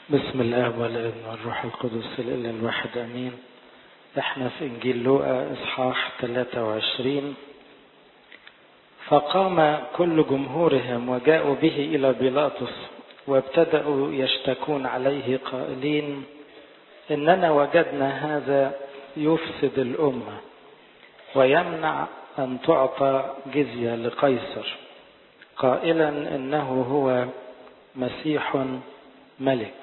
بسم الله والابن والروح القدس الإله الواحد أمين احنا في إنجيل لوقا إصحاح 23 فقام كل جمهورهم وجاءوا به إلى بيلاطس وابتدأوا يشتكون عليه قائلين إننا وجدنا هذا يفسد الأمة ويمنع أن تعطى جزية لقيصر قائلا إنه هو مسيح ملك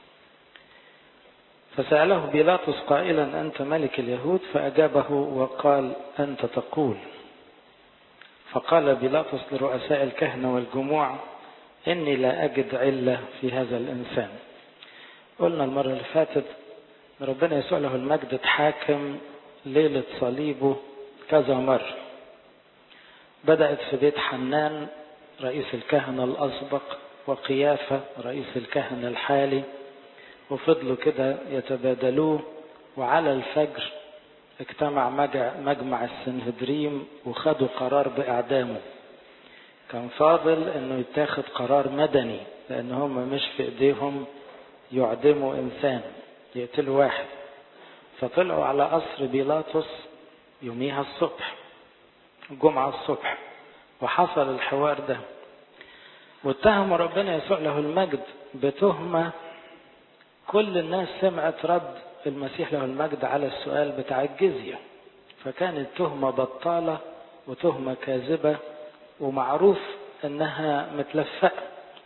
فسأله بيلاطس قائلا أنت ملك اليهود فأجابه وقال أنت تقول فقال بيلاطس لرؤساء الكهنة والجموع إني لا أجد علة في هذا الإنسان قلنا المرة اللي فاتت ربنا يسوع له المجد اتحاكم ليلة صليبه كذا مرة بدأت في بيت حنان رئيس الكهنة الأسبق وقيافة رئيس الكهنة الحالي وفضلوا كده يتبادلوه وعلى الفجر اجتمع مجمع السنهدريم وخدوا قرار بإعدامه كان فاضل انه يتاخد قرار مدني لان هم مش في ايديهم يعدموا انسان يقتلوا واحد فطلعوا على قصر بيلاطس يوميها الصبح الجمعة الصبح وحصل الحوار ده واتهموا ربنا يسوع له المجد بتهمة كل الناس سمعت رد المسيح له المجد على السؤال بتاع الجزية فكانت تهمة بطالة وتهمة كاذبة ومعروف انها متلفقة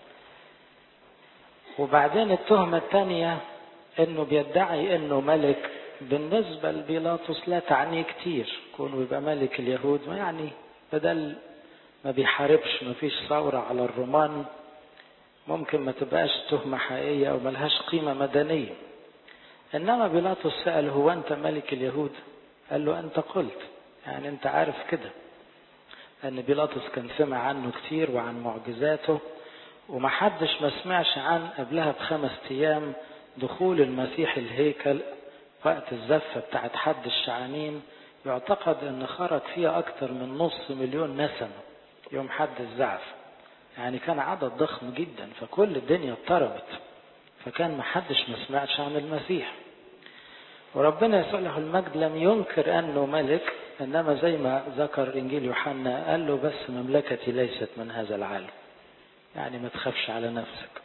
وبعدين التهمة الثانية انه بيدعي انه ملك بالنسبة لبيلاطس لا تعنيه كتير كونه يبقى ملك اليهود يعني بدل ما بيحاربش ما فيش ثورة على الرومان ممكن ما تبقاش تهمة حقيقية أو ملهاش قيمة مدنية إنما بيلاطس سأل هو أنت ملك اليهود قال له أنت قلت يعني أنت عارف كده أن بيلاطس كان سمع عنه كتير وعن معجزاته ومحدش ما سمعش عن قبلها بخمس أيام دخول المسيح الهيكل وقت الزفة بتاعت حد الشعانين يعتقد أن خرج فيها أكثر من نص مليون نسمة يوم حد الزعف يعني كان عدد ضخم جدا فكل الدنيا اضطربت فكان محدش ما سمعش عن المسيح وربنا يسوع له المجد لم ينكر انه ملك انما زي ما ذكر انجيل يوحنا قال له بس مملكتي ليست من هذا العالم يعني ما تخافش على نفسك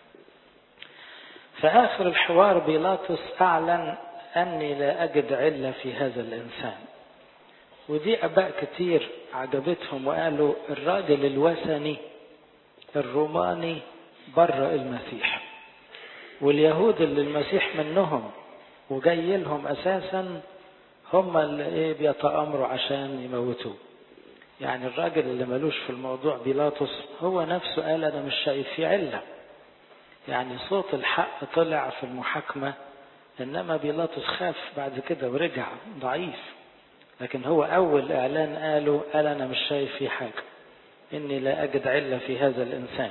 في اخر الحوار بيلاطس اعلن اني لا اجد عله في هذا الانسان ودي اباء كتير عجبتهم وقالوا الراجل الوثني الروماني بره المسيح واليهود اللي المسيح منهم وجاي لهم اساسا هم اللي ايه بيتامروا عشان يموتوه يعني الراجل اللي ملوش في الموضوع بيلاطس هو نفسه قال انا مش شايف فيه عله يعني صوت الحق طلع في المحاكمه انما بيلاطس خاف بعد كده ورجع ضعيف لكن هو أول إعلان قاله قال أنا مش شايف فيه حاجة إني لا أجد علة في هذا الإنسان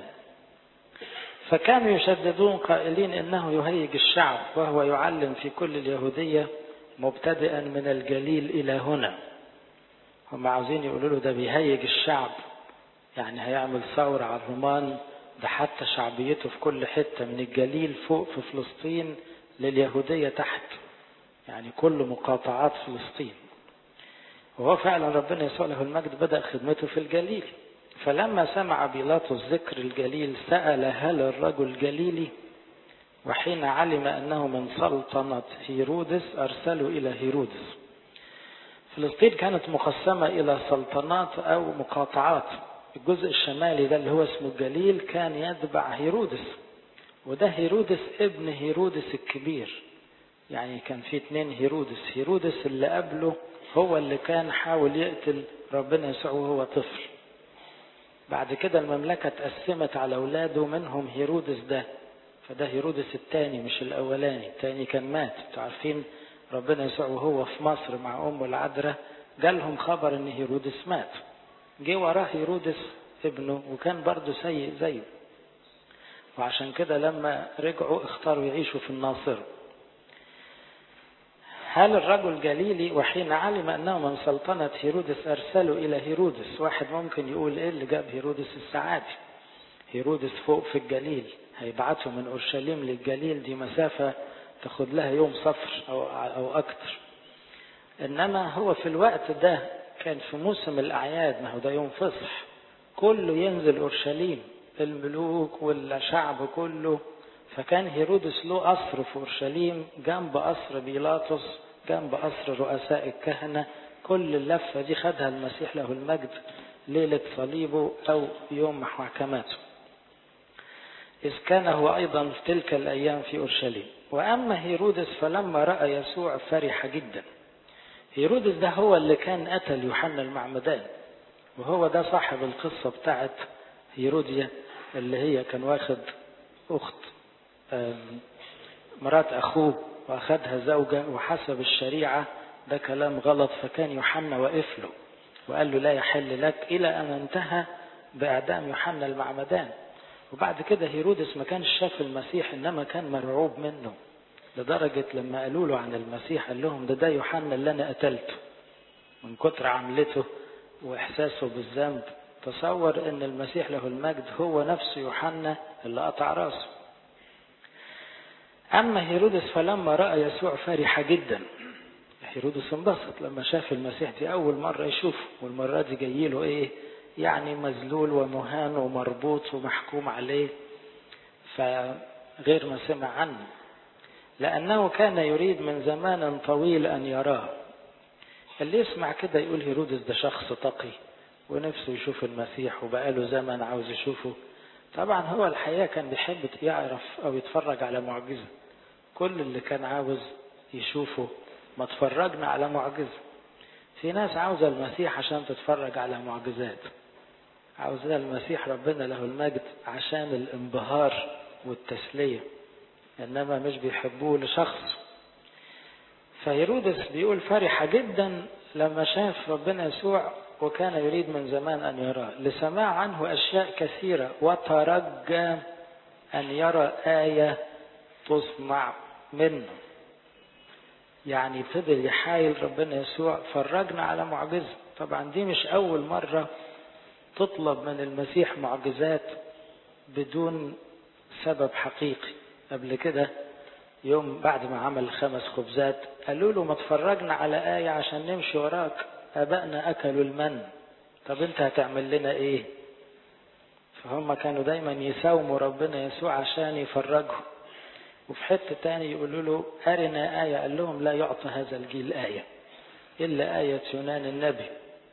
فكانوا يشددون قائلين إنه يهيج الشعب وهو يعلم في كل اليهودية مبتدئا من الجليل إلى هنا هم عاوزين يقولوا له ده بيهيج الشعب يعني هيعمل ثورة على الرومان ده حتى شعبيته في كل حتة من الجليل فوق في فلسطين لليهودية تحت يعني كل مقاطعات فلسطين وهو فعلا ربنا يسوع له المجد بدأ خدمته في الجليل فلما سمع بيلاطس ذكر الجليل سأل هل الرجل جليلي وحين علم أنه من سلطنة هيرودس أرسلوا إلى هيرودس فلسطين كانت مقسمة إلى سلطنات أو مقاطعات الجزء الشمالي ده اللي هو اسمه الجليل كان يتبع هيرودس وده هيرودس ابن هيرودس الكبير يعني كان في اتنين هيرودس هيرودس اللي قبله هو اللي كان حاول يقتل ربنا يسوع وهو طفل بعد كده المملكة اتقسمت على أولاده منهم هيرودس ده فده هيرودس الثاني مش الأولاني الثاني كان مات انتوا عارفين ربنا يسوع وهو في مصر مع أمه العذراء جالهم خبر إن هيرودس مات جه وراه هيرودس ابنه وكان برضه سيء زيه وعشان كده لما رجعوا اختاروا يعيشوا في الناصره هل الرجل جليلي وحين علم انه من سلطنة هيرودس ارسله الى هيرودس واحد ممكن يقول ايه اللي جاب هيرودس السعادي هيرودس فوق في الجليل هيبعته من أورشليم للجليل دي مسافة تاخد لها يوم سفر أو, أو أكتر إنما هو في الوقت ده كان في موسم الأعياد ما هو ده يوم فصح كله ينزل أورشليم الملوك والشعب كله فكان هيرودس له قصر في أورشليم جنب قصر بيلاطس جنب قصر رؤساء الكهنة كل اللفة دي خدها المسيح له المجد ليلة صليبه أو يوم محاكماته إذ كان هو أيضا في تلك الأيام في أورشليم وأما هيرودس فلما رأى يسوع فرح جدا هيرودس ده هو اللي كان قتل يوحنا المعمدان وهو ده صاحب القصة بتاعت هيروديا اللي هي كان واخد أخت مرات أخوه وأخدها زوجة وحسب الشريعة ده كلام غلط فكان يوحنا واقف له وقال له لا يحل لك إلى أن انتهى بإعدام يوحنا المعمدان وبعد كده هيرودس ما كانش شاف المسيح إنما كان مرعوب منه لدرجة لما قالوا له عن المسيح قال لهم ده ده يوحنا اللي أنا قتلته من كتر عملته وإحساسه بالذنب تصور أن المسيح له المجد هو نفسه يوحنا اللي قطع راسه أما هيرودس فلما رأى يسوع فرح جدا هيرودس انبسط لما شاف المسيح دي أول مرة يشوفه والمرة دي جاي له إيه يعني مذلول ومهان ومربوط ومحكوم عليه فغير ما سمع عنه لأنه كان يريد من زمان طويل أن يراه اللي يسمع كده يقول هيرودس ده شخص تقي ونفسه يشوف المسيح وبقاله زمن عاوز يشوفه طبعا هو الحقيقة كان بيحب يعرف أو يتفرج على معجزة كل اللي كان عاوز يشوفه ما اتفرجنا على معجزة في ناس عاوزة المسيح عشان تتفرج على معجزات عاوزة المسيح ربنا له المجد عشان الانبهار والتسلية إنما مش بيحبوه لشخص فهيرودس بيقول فرح جدا لما شاف ربنا يسوع وكان يريد من زمان أن يراه لسماع عنه أشياء كثيرة وترجى أن يرى آية تصنع منه يعني ابتدى يحايل ربنا يسوع فرجنا على معجزة طبعا دي مش أول مرة تطلب من المسيح معجزات بدون سبب حقيقي قبل كده يوم بعد ما عمل خمس خبزات قالوا له ما تفرجنا على آية عشان نمشي وراك آبائنا أكلوا المن طب أنت هتعمل لنا إيه فهم كانوا دايما يساوموا ربنا يسوع عشان يفرجهم وفي حتة تاني يقولوا له أرنا آية قال لهم لا يعطى هذا الجيل آية إلا آية يونان النبي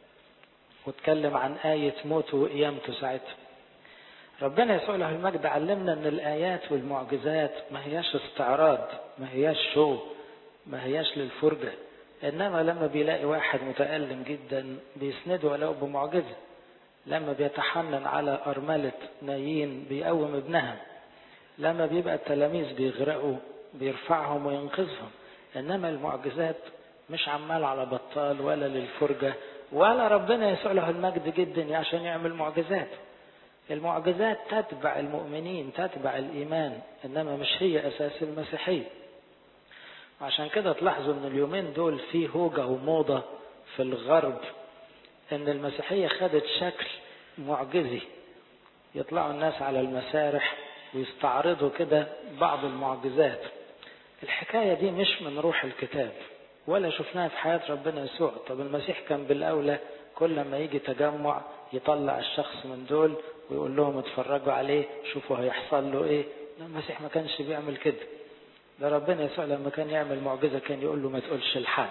واتكلم عن آية موته وقيامته ساعتها ربنا يسوع له المجد علمنا ان الايات والمعجزات ما هياش استعراض ما هياش شو ما هياش للفرجة انما لما بيلاقي واحد متألم جدا بيسنده ولو بمعجزة لما بيتحنن على أرملة نايين بيقوم ابنها لما بيبقى التلاميذ بيغرقوا بيرفعهم وينقذهم انما المعجزات مش عمال على بطال ولا للفرجة ولا ربنا يسوع له المجد جدا عشان يعمل معجزات المعجزات تتبع المؤمنين تتبع الإيمان إنما مش هي أساس المسيحية وعشان كده تلاحظوا إن اليومين دول في هوجة وموضة في الغرب إن المسيحية خدت شكل معجزي يطلعوا الناس على المسارح ويستعرضوا كده بعض المعجزات الحكاية دي مش من روح الكتاب ولا شفناها في حياة ربنا يسوع طب المسيح كان بالأولى كل ما يجي تجمع يطلع الشخص من دول ويقول لهم اتفرجوا عليه شوفوا هيحصل له ايه المسيح ما كانش بيعمل كده ده ربنا يسوع لما كان يعمل معجزة كان يقول له ما تقولش لحد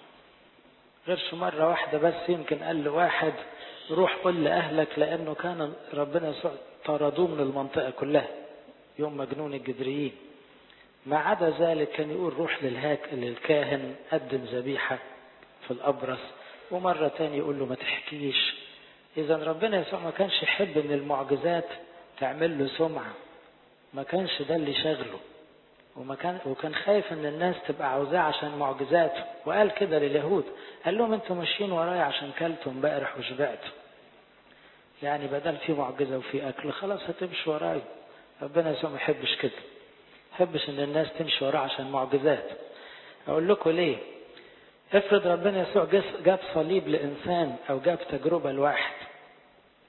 غيرش مرة واحدة بس يمكن قال له واحد روح قل لأهلك لأنه كان ربنا يسوع طردوه من المنطقة كلها يوم مجنون الجدريين ما عدا ذلك كان يقول روح للهاك للكاهن قدم ذبيحة في الأبرص ومرة تاني يقول له ما تحكيش إذا ربنا يسوع ما كانش يحب إن المعجزات تعمل له سمعة ما كانش ده اللي شغله وما كان وكان خايف إن الناس تبقى عاوزاه عشان معجزاته وقال كده لليهود قال لهم أنتوا ماشيين ورايا عشان كلتوا امبارح وشبعتوا يعني بدل في معجزة وفي أكل خلاص هتمشي ورايا ربنا يسوع ما يحبش كده يحبش إن الناس تمشي وراه عشان معجزات أقول لكم ليه افرض ربنا يسوع جاب صليب لإنسان أو جاب تجربة لواحد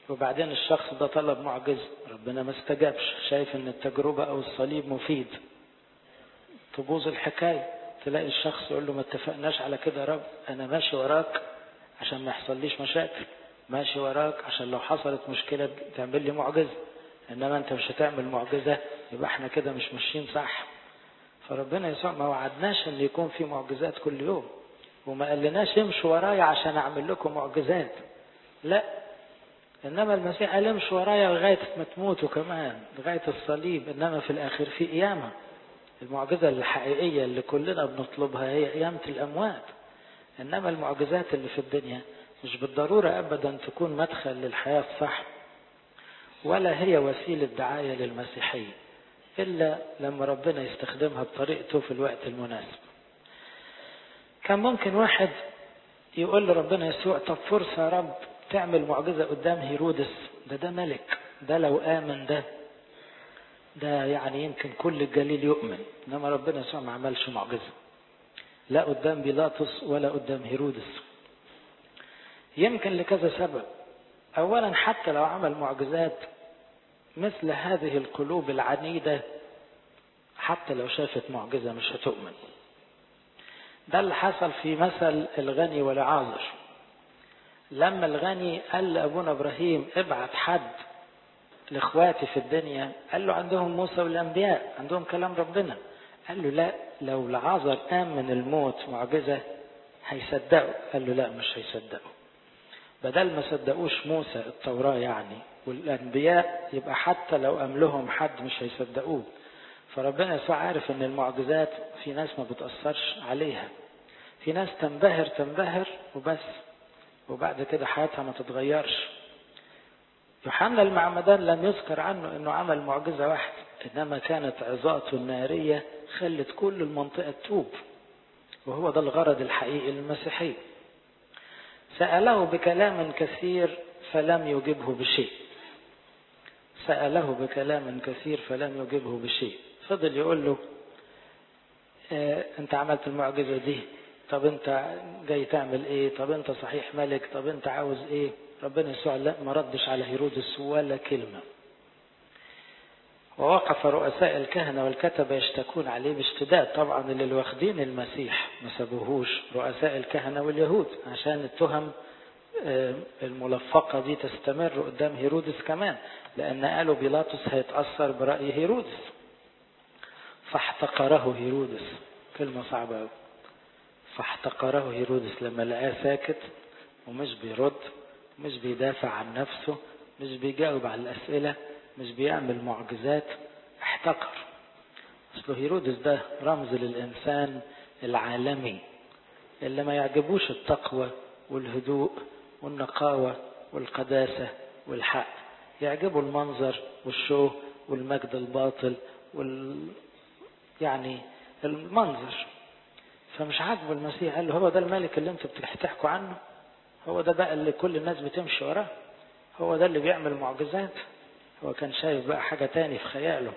وبعدين الشخص ده طلب معجزة ربنا ما استجابش شايف ان التجربة او الصليب مفيد تبوظ الحكاية تلاقي الشخص يقول له ما اتفقناش على كده يا رب انا ماشي وراك عشان ما يحصليش مشاكل ماشي وراك عشان لو حصلت مشكلة تعمل لي معجزة انما انت مش هتعمل معجزة يبقى احنا كده مش ماشيين صح فربنا يسوع ما وعدناش ان يكون في معجزات كل يوم وما قالناش امشوا ورايا عشان اعمل لكم معجزات لا انما المسيح قال امشوا ورايا لغايه ما تموتوا كمان لغايه الصليب انما في الاخر في قيامه المعجزه الحقيقيه اللي كلنا بنطلبها هي قيامه الاموات انما المعجزات اللي في الدنيا مش بالضروره ابدا تكون مدخل للحياه الصح ولا هي وسيله دعايه للمسيحيه الا لما ربنا يستخدمها بطريقته في الوقت المناسب كان ممكن واحد يقول لربنا يسوع طب فرصة يا رب تعمل معجزة قدام هيرودس ده ده ملك ده لو آمن ده ده يعني يمكن كل الجليل يؤمن إنما ربنا يسوع ما عملش معجزة لا قدام بيلاطس ولا قدام هيرودس يمكن لكذا سبب أولا حتى لو عمل معجزات مثل هذه القلوب العنيدة حتى لو شافت معجزة مش هتؤمن ده اللي حصل في مثل الغني والعازر لما الغني قال لأبونا إبراهيم ابعت حد لإخواتي في الدنيا قال له عندهم موسى والأنبياء عندهم كلام ربنا قال له لا لو العازر قام من الموت معجزة هيصدقوا قال له لا مش هيصدقوا بدل ما صدقوش موسى التوراة يعني والأنبياء يبقى حتى لو قام لهم حد مش هيصدقوه فربنا يسوع عارف ان المعجزات في ناس ما بتأثرش عليها في ناس تنبهر تنبهر وبس وبعد كده حياتها ما تتغيرش يوحنا المعمدان لم يذكر عنه انه عمل معجزة واحدة انما كانت عظاته النارية خلت كل المنطقة تتوب وهو ده الغرض الحقيقي للمسيحية سأله بكلام كثير فلم يجبه بشيء سأله بكلام كثير فلم يجبه بشيء فضل يقول له اه انت عملت المعجزة دي طب انت جاي تعمل ايه طب انت صحيح ملك طب انت عاوز ايه ربنا يسوع لا ما ردش على هيرودس ولا كلمة ووقف رؤساء الكهنة والكتبة يشتكون عليه باشتداد طبعا اللي واخدين المسيح ما سابوهوش رؤساء الكهنة واليهود عشان التهم الملفقة دي تستمر قدام هيرودس كمان لأن قالوا بيلاطس هيتأثر برأي هيرودس فاحتقره هيرودس كلمة صعبة أوي فاحتقره هيرودس لما لقاه ساكت ومش بيرد مش بيدافع عن نفسه مش بيجاوب على الأسئلة مش بيعمل معجزات احتقر اصله هيرودس ده رمز للإنسان العالمي اللي ما يعجبوش التقوى والهدوء والنقاوة والقداسة والحق يعجبه المنظر والشو والمجد الباطل وال يعني المنظر فمش عاجبه المسيح قال له هو ده الملك اللي انتوا بتحكوا عنه هو ده بقى اللي كل الناس بتمشي وراه هو ده اللي بيعمل معجزات هو كان شايف بقى حاجة تاني في خياله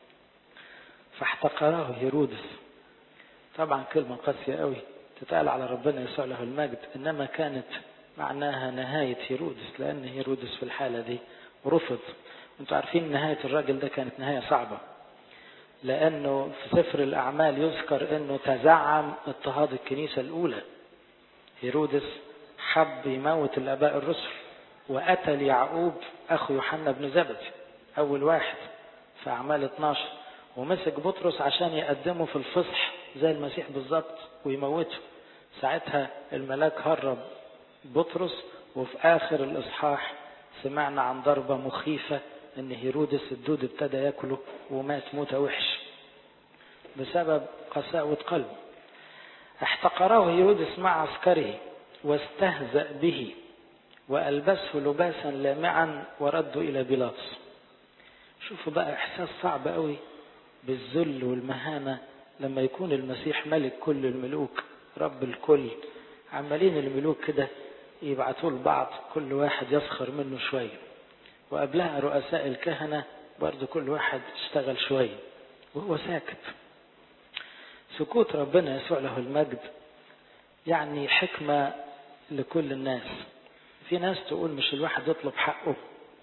فاحتقره هيرودس طبعا كلمة قاسية قوي تتقال على ربنا يسوع له المجد انما كانت معناها نهاية هيرودس لان هيرودس في الحالة دي رفض انتوا عارفين نهاية الراجل ده كانت نهاية صعبة لانه في سفر الاعمال يذكر انه تزعم اضطهاد الكنيسة الاولى هيرودس حب يموت الاباء الرسل وقتل يعقوب اخو يوحنا بن زبدي اول واحد في اعمال 12 ومسك بطرس عشان يقدمه في الفصح زي المسيح بالظبط ويموته ساعتها الملاك هرب بطرس وفي اخر الاصحاح سمعنا عن ضربة مخيفة ان هيرودس الدود ابتدى ياكله ومات موتة وحش بسبب قساوة قلبه احتقره هيرودس مع عسكره واستهزأ به وألبسه لباسا لامعا وردوا إلى بيلاطس شوفوا بقى إحساس صعب قوي بالذل والمهانة لما يكون المسيح ملك كل الملوك رب الكل عمالين الملوك كده يبعتوا لبعض كل واحد يسخر منه شوية وقبلها رؤساء الكهنة برضو كل واحد اشتغل شوية وهو ساكت سكوت ربنا يسوع له المجد يعني حكمة لكل الناس في ناس تقول مش الواحد يطلب حقه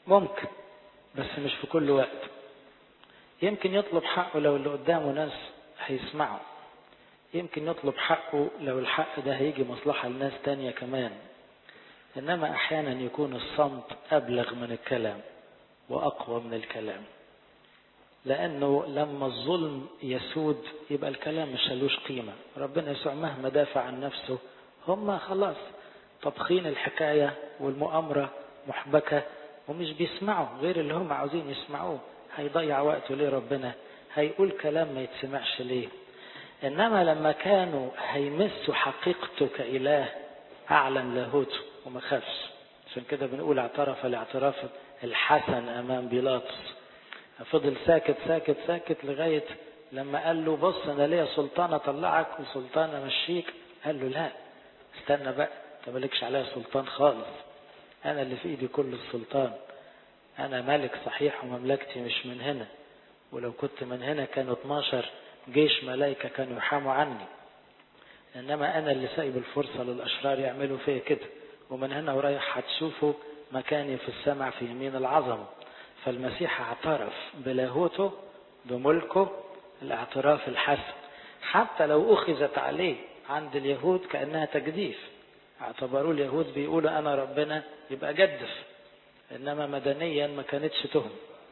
ممكن بس مش في كل وقت يمكن يطلب حقه لو اللي قدامه ناس هيسمعوا يمكن يطلب حقه لو الحق ده هيجي مصلحة لناس تانية كمان إنما أحيانا يكون الصمت أبلغ من الكلام وأقوى من الكلام لأنه لما الظلم يسود يبقى الكلام مش هلوش قيمة ربنا يسوع مهما دافع عن نفسه هم خلاص طبخين الحكاية والمؤامرة محبكة ومش بيسمعوا غير اللي هم عاوزين يسمعوه هيضيع وقته ليه ربنا هيقول كلام ما يتسمعش ليه إنما لما كانوا هيمسوا حقيقته كإله أعلن لاهوته وما خافش عشان كده بنقول اعترف الاعتراف الحسن أمام بيلاطس فضل ساكت ساكت ساكت لغاية لما قال له بص أنا ليا سلطان أطلعك وسلطان أمشيك قال له لا استنى بقى أنت مالكش عليا سلطان خالص أنا اللي في إيدي كل السلطان أنا ملك صحيح ومملكتي مش من هنا ولو كنت من هنا كانوا 12 جيش ملائكة كانوا يحاموا عني إنما أنا اللي سايب الفرصة للأشرار يعملوا فيا كده ومن هنا ورايح هتشوفوا مكاني في السمع في يمين العظمة فالمسيح اعترف بلاهوته بملكه الاعتراف الحسن حتى لو أخذت عليه عند اليهود كأنها تجديف اعتبروا اليهود بيقولوا أنا ربنا يبقى جدف إنما مدنيا ما كانتش تهم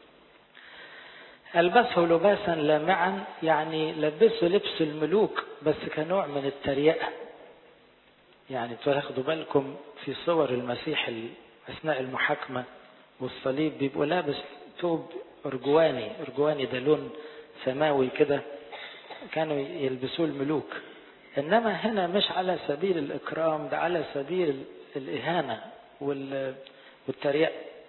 ألبسه لباسا لامعا يعني لبسه لبس الملوك بس كنوع من التريقة يعني تاخدوا بالكم في صور المسيح أثناء المحاكمة والصليب بيبقوا لابس ثوب أرجواني أرجواني ده لون سماوي كده كانوا يلبسوه الملوك إنما هنا مش على سبيل الإكرام ده على سبيل الإهانة والتريقة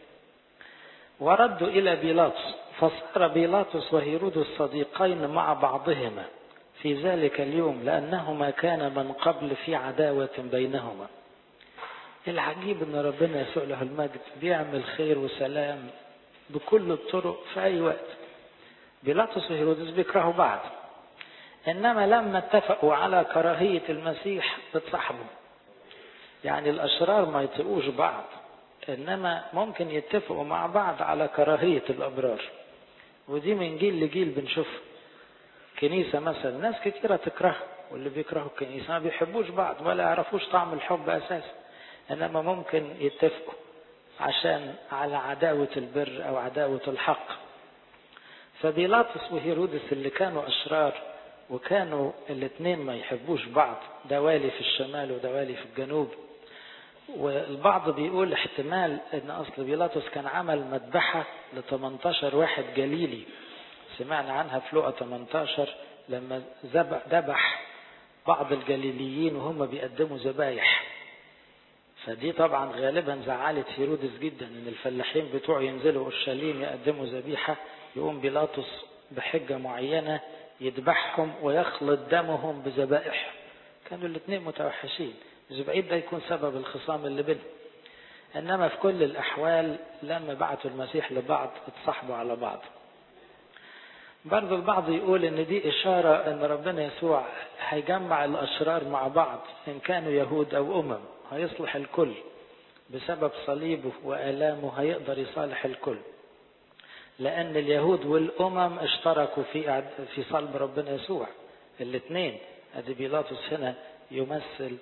وردوا إلى بيلاطس فصار بيلاطس وهيرودس صديقين مع بعضهما في ذلك اليوم لأنهما كان من قبل في عداوة بينهما العجيب ان ربنا يسوع له المجد بيعمل خير وسلام بكل الطرق في اي وقت بيلاطس وهيرودس بيكرهوا بعض انما لما اتفقوا على كراهية المسيح اتصاحبوا يعني الاشرار ما يطيقوش بعض انما ممكن يتفقوا مع بعض على كراهية الابرار ودي من جيل لجيل بنشوفها كنيسة مثلا ناس كتيرة تكره واللي بيكرهوا الكنيسة ما بيحبوش بعض ولا يعرفوش طعم الحب اساسا انما ممكن يتفقوا عشان على عداوة البر او عداوة الحق فبيلاطس وهيرودس اللي كانوا اشرار وكانوا الاثنين ما يحبوش بعض ده والي في الشمال وده والي في الجنوب والبعض بيقول احتمال ان اصل بيلاطس كان عمل مذبحة ل 18 واحد جليلي سمعنا عنها في لقا 18 لما ذبح بعض الجليليين وهم بيقدموا ذبايح فدي طبعا غالبا زعلت هيرودس جدا ان الفلاحين بتوعه ينزلوا اورشليم يقدموا ذبيحه يقوم بيلاطس بحجه معينه يذبحهم ويخلط دمهم بذبائح كانوا الاثنين متوحشين مش بعيد ده يكون سبب الخصام اللي بينهم انما في كل الاحوال لما بعتوا المسيح لبعض اتصاحبوا على بعض برضو البعض يقول ان دي اشاره ان ربنا يسوع هيجمع الاشرار مع بعض ان كانوا يهود او امم هيصلح الكل بسبب صليبه وآلامه هيقدر يصالح الكل لأن اليهود والأمم اشتركوا في في صلب ربنا يسوع الاثنين أدي بيلاطس هنا يمثل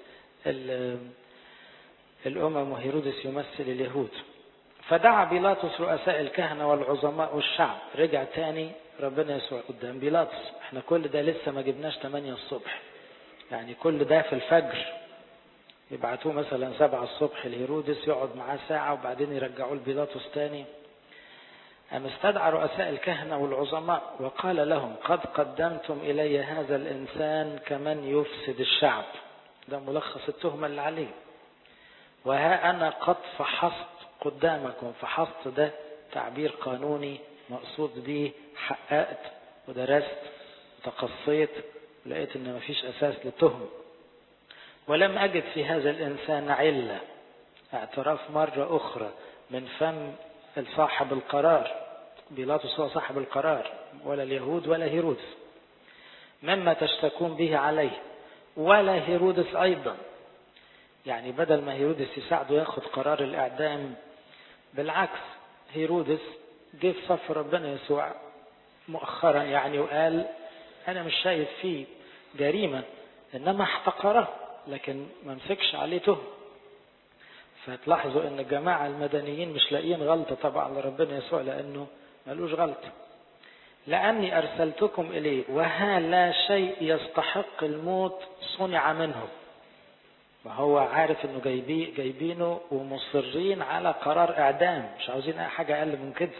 الأمم وهيرودس يمثل اليهود فدعا بيلاطس رؤساء الكهنة والعظماء والشعب رجع تاني ربنا يسوع قدام بيلاطس احنا كل ده لسه ما جبناش 8 الصبح يعني كل ده في الفجر يبعتوه مثلا سبعة الصبح لهيرودس يقعد معاه ساعة وبعدين يرجعوه لبيلاطس تاني أم استدعى رؤساء الكهنة والعظماء وقال لهم قد قدمتم إلي هذا الإنسان كمن يفسد الشعب ده ملخص التهمة اللي عليه وها أنا قد فحصت قدامكم فحصت ده تعبير قانوني مقصود به حققت ودرست وتقصيت ولقيت ان مفيش اساس للتهم ولم أجد في هذا الإنسان علة اعتراف مرة أخرى من فم صاحب القرار بيلاطس هو صاحب القرار ولا اليهود ولا هيرودس مما تشتكون به عليه ولا هيرودس أيضا يعني بدل ما هيرودس يساعده ياخد قرار الإعدام بالعكس هيرودس جه في صف ربنا يسوع مؤخرا يعني وقال انا مش شايف فيه جريمة انما احتقره لكن ما مسكش عليه تهم فتلاحظوا ان الجماعة المدنيين مش لاقيين غلطة طبعا لربنا يسوع لانه ملوش غلطة لاني ارسلتكم اليه وها لا شيء يستحق الموت صنع منه وهو عارف انه جايبي جايبينه ومصرين على قرار اعدام مش عاوزين اي حاجة اقل من كده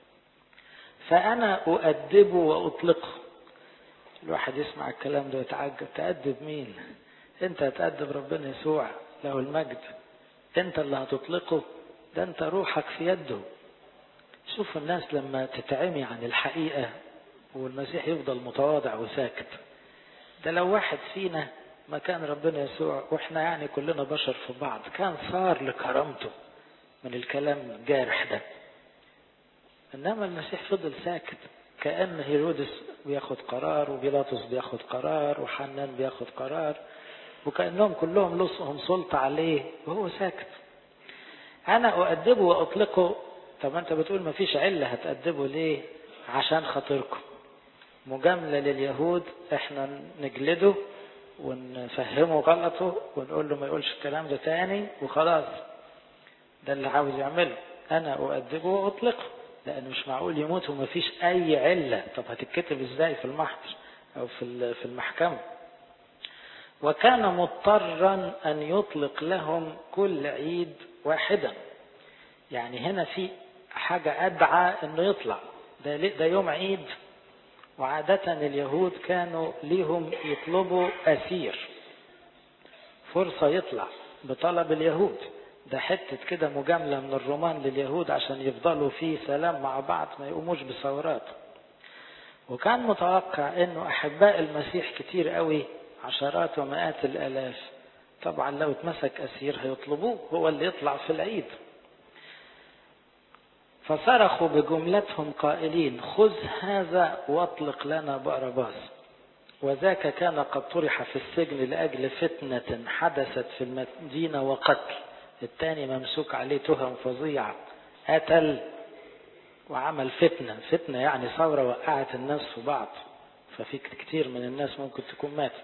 فانا اؤدبه واطلقه الواحد يسمع الكلام ده ويتعجب تأدب مين انت هتأدب ربنا يسوع له المجد انت اللي هتطلقه ده انت روحك في يده شوف الناس لما تتعمي عن الحقيقة والمسيح يفضل متواضع وساكت ده لو واحد فينا مكان ربنا يسوع واحنا يعني كلنا بشر في بعض كان صار لكرامته من الكلام الجارح ده انما المسيح فضل ساكت كأن هيرودس بياخد قرار وبيلاطس بياخد قرار وحنان بياخد قرار وكأنهم كلهم لصهم سلطة عليه وهو ساكت أنا أؤدبه وأطلقه طب أنت بتقول ما فيش علة هتأدبه ليه عشان خاطركم مجاملة لليهود احنا نجلده ونفهمه غلطه ونقول له ما يقولش الكلام ده تاني وخلاص ده اللي عاوز يعمله أنا أؤدبه وأطلقه لأن مش معقول يموت وما فيش أي علة طب هتتكتب إزاي في المحضر أو في في المحكمة وكان مضطرا أن يطلق لهم كل عيد واحدا يعني هنا في حاجة أدعى أنه يطلع ده, ده يوم عيد وعادة اليهود كانوا ليهم يطلبوا أسير فرصة يطلع بطلب اليهود ده حتة كده مجاملة من الرومان لليهود عشان يفضلوا في سلام مع بعض ما يقوموش بثورات وكان متوقع انه احباء المسيح كتير قوي عشرات ومئات الالاف طبعا لو اتمسك اسير هيطلبوه هو اللي يطلع في العيد فصرخوا بجملتهم قائلين خذ هذا واطلق لنا بأرباس وذاك كان قد طرح في السجن لأجل فتنة حدثت في المدينة وقتل الثاني ممسوك عليه تهم فظيعة قتل وعمل فتنة فتنة يعني ثورة وقعت الناس في بعض ففي كتير من الناس ممكن تكون ماتت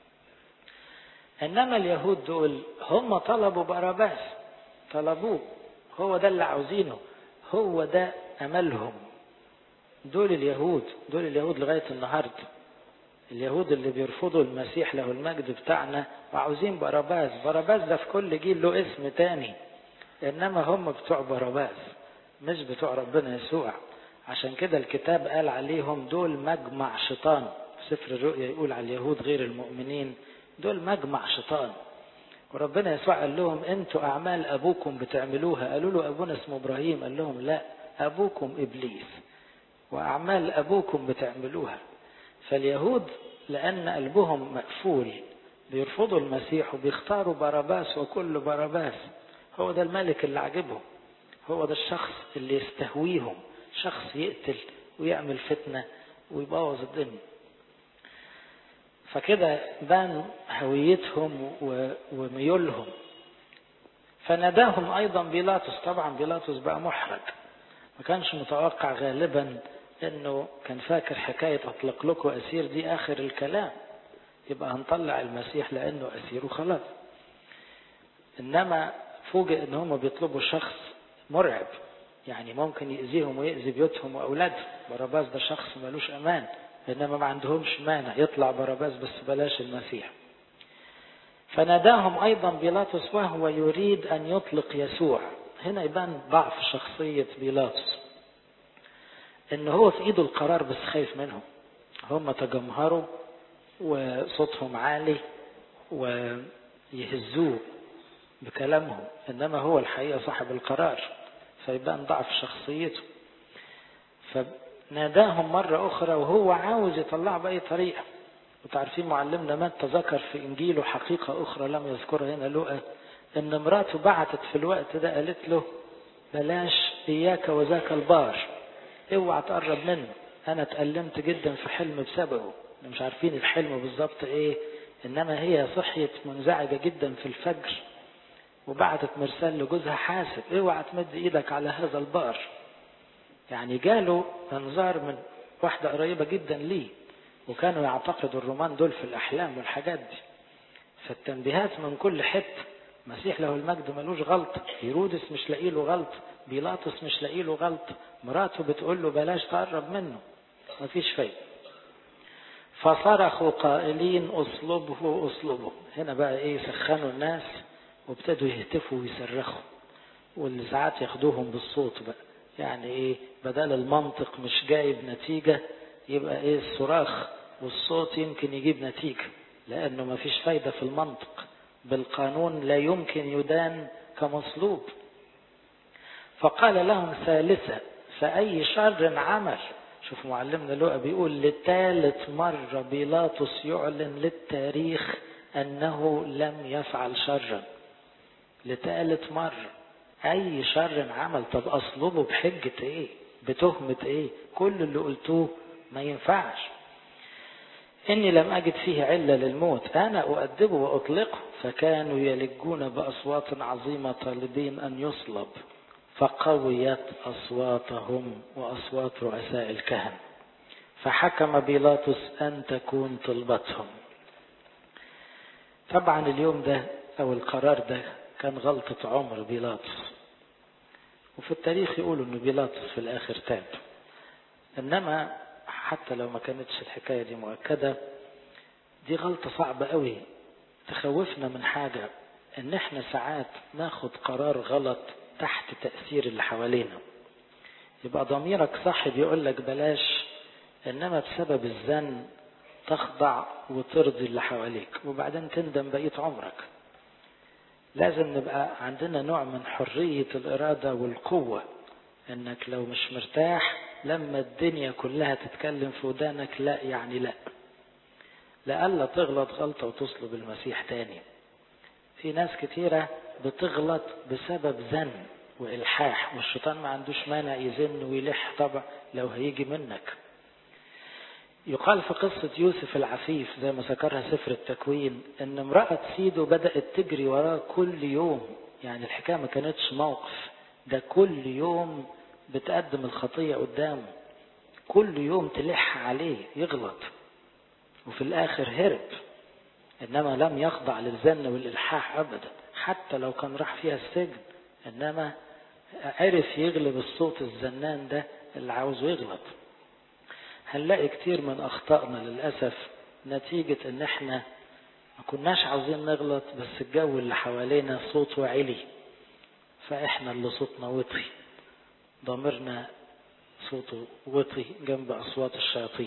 إنما اليهود دول هم طلبوا باراباس طلبوه هو ده اللي عاوزينه هو ده أملهم دول اليهود دول اليهود لغاية النهاردة اليهود اللي بيرفضوا المسيح له المجد بتاعنا وعاوزين باراباس باراباس ده في كل جيل له اسم تاني انما هم بتوع باراباس مش بتوع ربنا يسوع عشان كده الكتاب قال عليهم دول مجمع شيطان في سفر الرؤيا يقول على اليهود غير المؤمنين دول مجمع شيطان وربنا يسوع قال لهم انتوا اعمال ابوكم بتعملوها قالوا له ابونا اسمه ابراهيم قال لهم لا ابوكم ابليس واعمال ابوكم بتعملوها فاليهود لأن قلبهم مقفول بيرفضوا المسيح وبيختاروا باراباس وكل باراباس هو ده الملك اللي عجبهم هو ده الشخص اللي يستهويهم شخص يقتل ويعمل فتنة ويبوظ الدنيا فكده بان هويتهم وميولهم فناداهم أيضا بيلاطس طبعا بيلاطس بقى محرج ما كانش متوقع غالبا انه كان فاكر حكاية اطلق لكم اسير دي اخر الكلام يبقى هنطلع المسيح لانه اسير وخلاص انما فوجئ ان هم بيطلبوا شخص مرعب يعني ممكن يأذيهم ويأذي بيوتهم واولادهم باراباس ده شخص ملوش امان انما ما عندهمش مانع يطلع باراباس بس بلاش المسيح فناداهم ايضا بيلاطس وهو يريد ان يطلق يسوع هنا يبان ضعف شخصية بيلاطس ان هو في ايده القرار بس خايف منهم هم تجمهروا وصوتهم عالي ويهزوه بكلامهم انما هو الحقيقة صاحب القرار فيبان ضعف شخصيته فناداهم مرة اخرى وهو عاوز يطلعه بأي طريقة وتعرفين معلمنا متى ذكر في انجيله حقيقة اخرى لم يذكرها هنا لقى ان مراته بعتت في الوقت ده قالت له بلاش اياك وذاك البار اوعى تقرب منه انا اتألمت جدا في حلم بسببه مش عارفين الحلم بالظبط ايه انما هي صحيت منزعجة جدا في الفجر وبعتت مرسال لجوزها حاسب اوعى تمد ايدك على هذا البار يعني جاله انذار من واحدة قريبة جدا ليه وكانوا يعتقدوا الرومان دول في الأحلام والحاجات دي فالتنبيهات من كل حتة مسيح له المجد ملوش غلطة هيرودس مش لاقي له غلطة بيلاطس مش لاقي له غلطة مراته بتقول له بلاش تقرب منه مفيش فايدة فصرخوا قائلين اصلبه اصلبه هنا بقى ايه سخنوا الناس وابتدوا يهتفوا ويصرخوا واللي ساعات ياخدوهم بالصوت بقى يعني ايه بدل المنطق مش جايب نتيجة يبقى ايه الصراخ والصوت يمكن يجيب نتيجة لانه مفيش فايدة في المنطق بالقانون لا يمكن يدان كمصلوب فقال لهم ثالثة فأي شر عمل شوف معلمنا لوقا بيقول لثالث مرة بيلاطس يعلن للتاريخ أنه لم يفعل شرا لثالث مرة أي شر عمل طب أصلبه بحجة إيه بتهمة إيه كل اللي قلتوه ما ينفعش إني لم أجد فيه علة للموت أنا أؤدبه وأطلقه فكانوا يلجون بأصوات عظيمة طالبين أن يصلب فقويت أصواتهم وأصوات رؤساء الكهنة فحكم بيلاطس أن تكون طلبتهم طبعا اليوم ده أو القرار ده كان غلطة عمر بيلاطس وفي التاريخ يقولوا أن بيلاطس في الآخر تاب إنما حتى لو ما كانتش الحكاية دي مؤكدة دي غلطة صعبة قوي تخوفنا من حاجة ان احنا ساعات ناخد قرار غلط تحت تأثير اللي حوالينا يبقى ضميرك صاحب يقول لك بلاش انما بسبب الزن تخضع وترضي اللي حواليك وبعدين تندم بقية عمرك لازم نبقى عندنا نوع من حرية الإرادة والقوة انك لو مش مرتاح لما الدنيا كلها تتكلم في ودانك لا يعني لا لألا تغلط غلطة وتصلب المسيح تاني في ناس كتيرة بتغلط بسبب زن وإلحاح والشيطان ما عندوش مانع يزن ويلح طبعا لو هيجي منك يقال في قصة يوسف العفيف زي ما ذكرها سفر التكوين ان امرأة سيده بدأت تجري وراه كل يوم يعني الحكاية ما كانتش موقف ده كل يوم بتقدم الخطية قدامه كل يوم تلح عليه يغلط وفي الآخر هرب إنما لم يخضع للزن والإلحاح أبدا حتى لو كان راح فيها السجن إنما عرف يغلب الصوت الزنان ده اللي عاوزه يغلط هنلاقي كتير من أخطائنا للأسف نتيجة إن إحنا ما كناش عاوزين نغلط بس الجو اللي حوالينا صوته عالي فإحنا اللي صوتنا وطي ضميرنا صوته وطي جنب أصوات الشياطين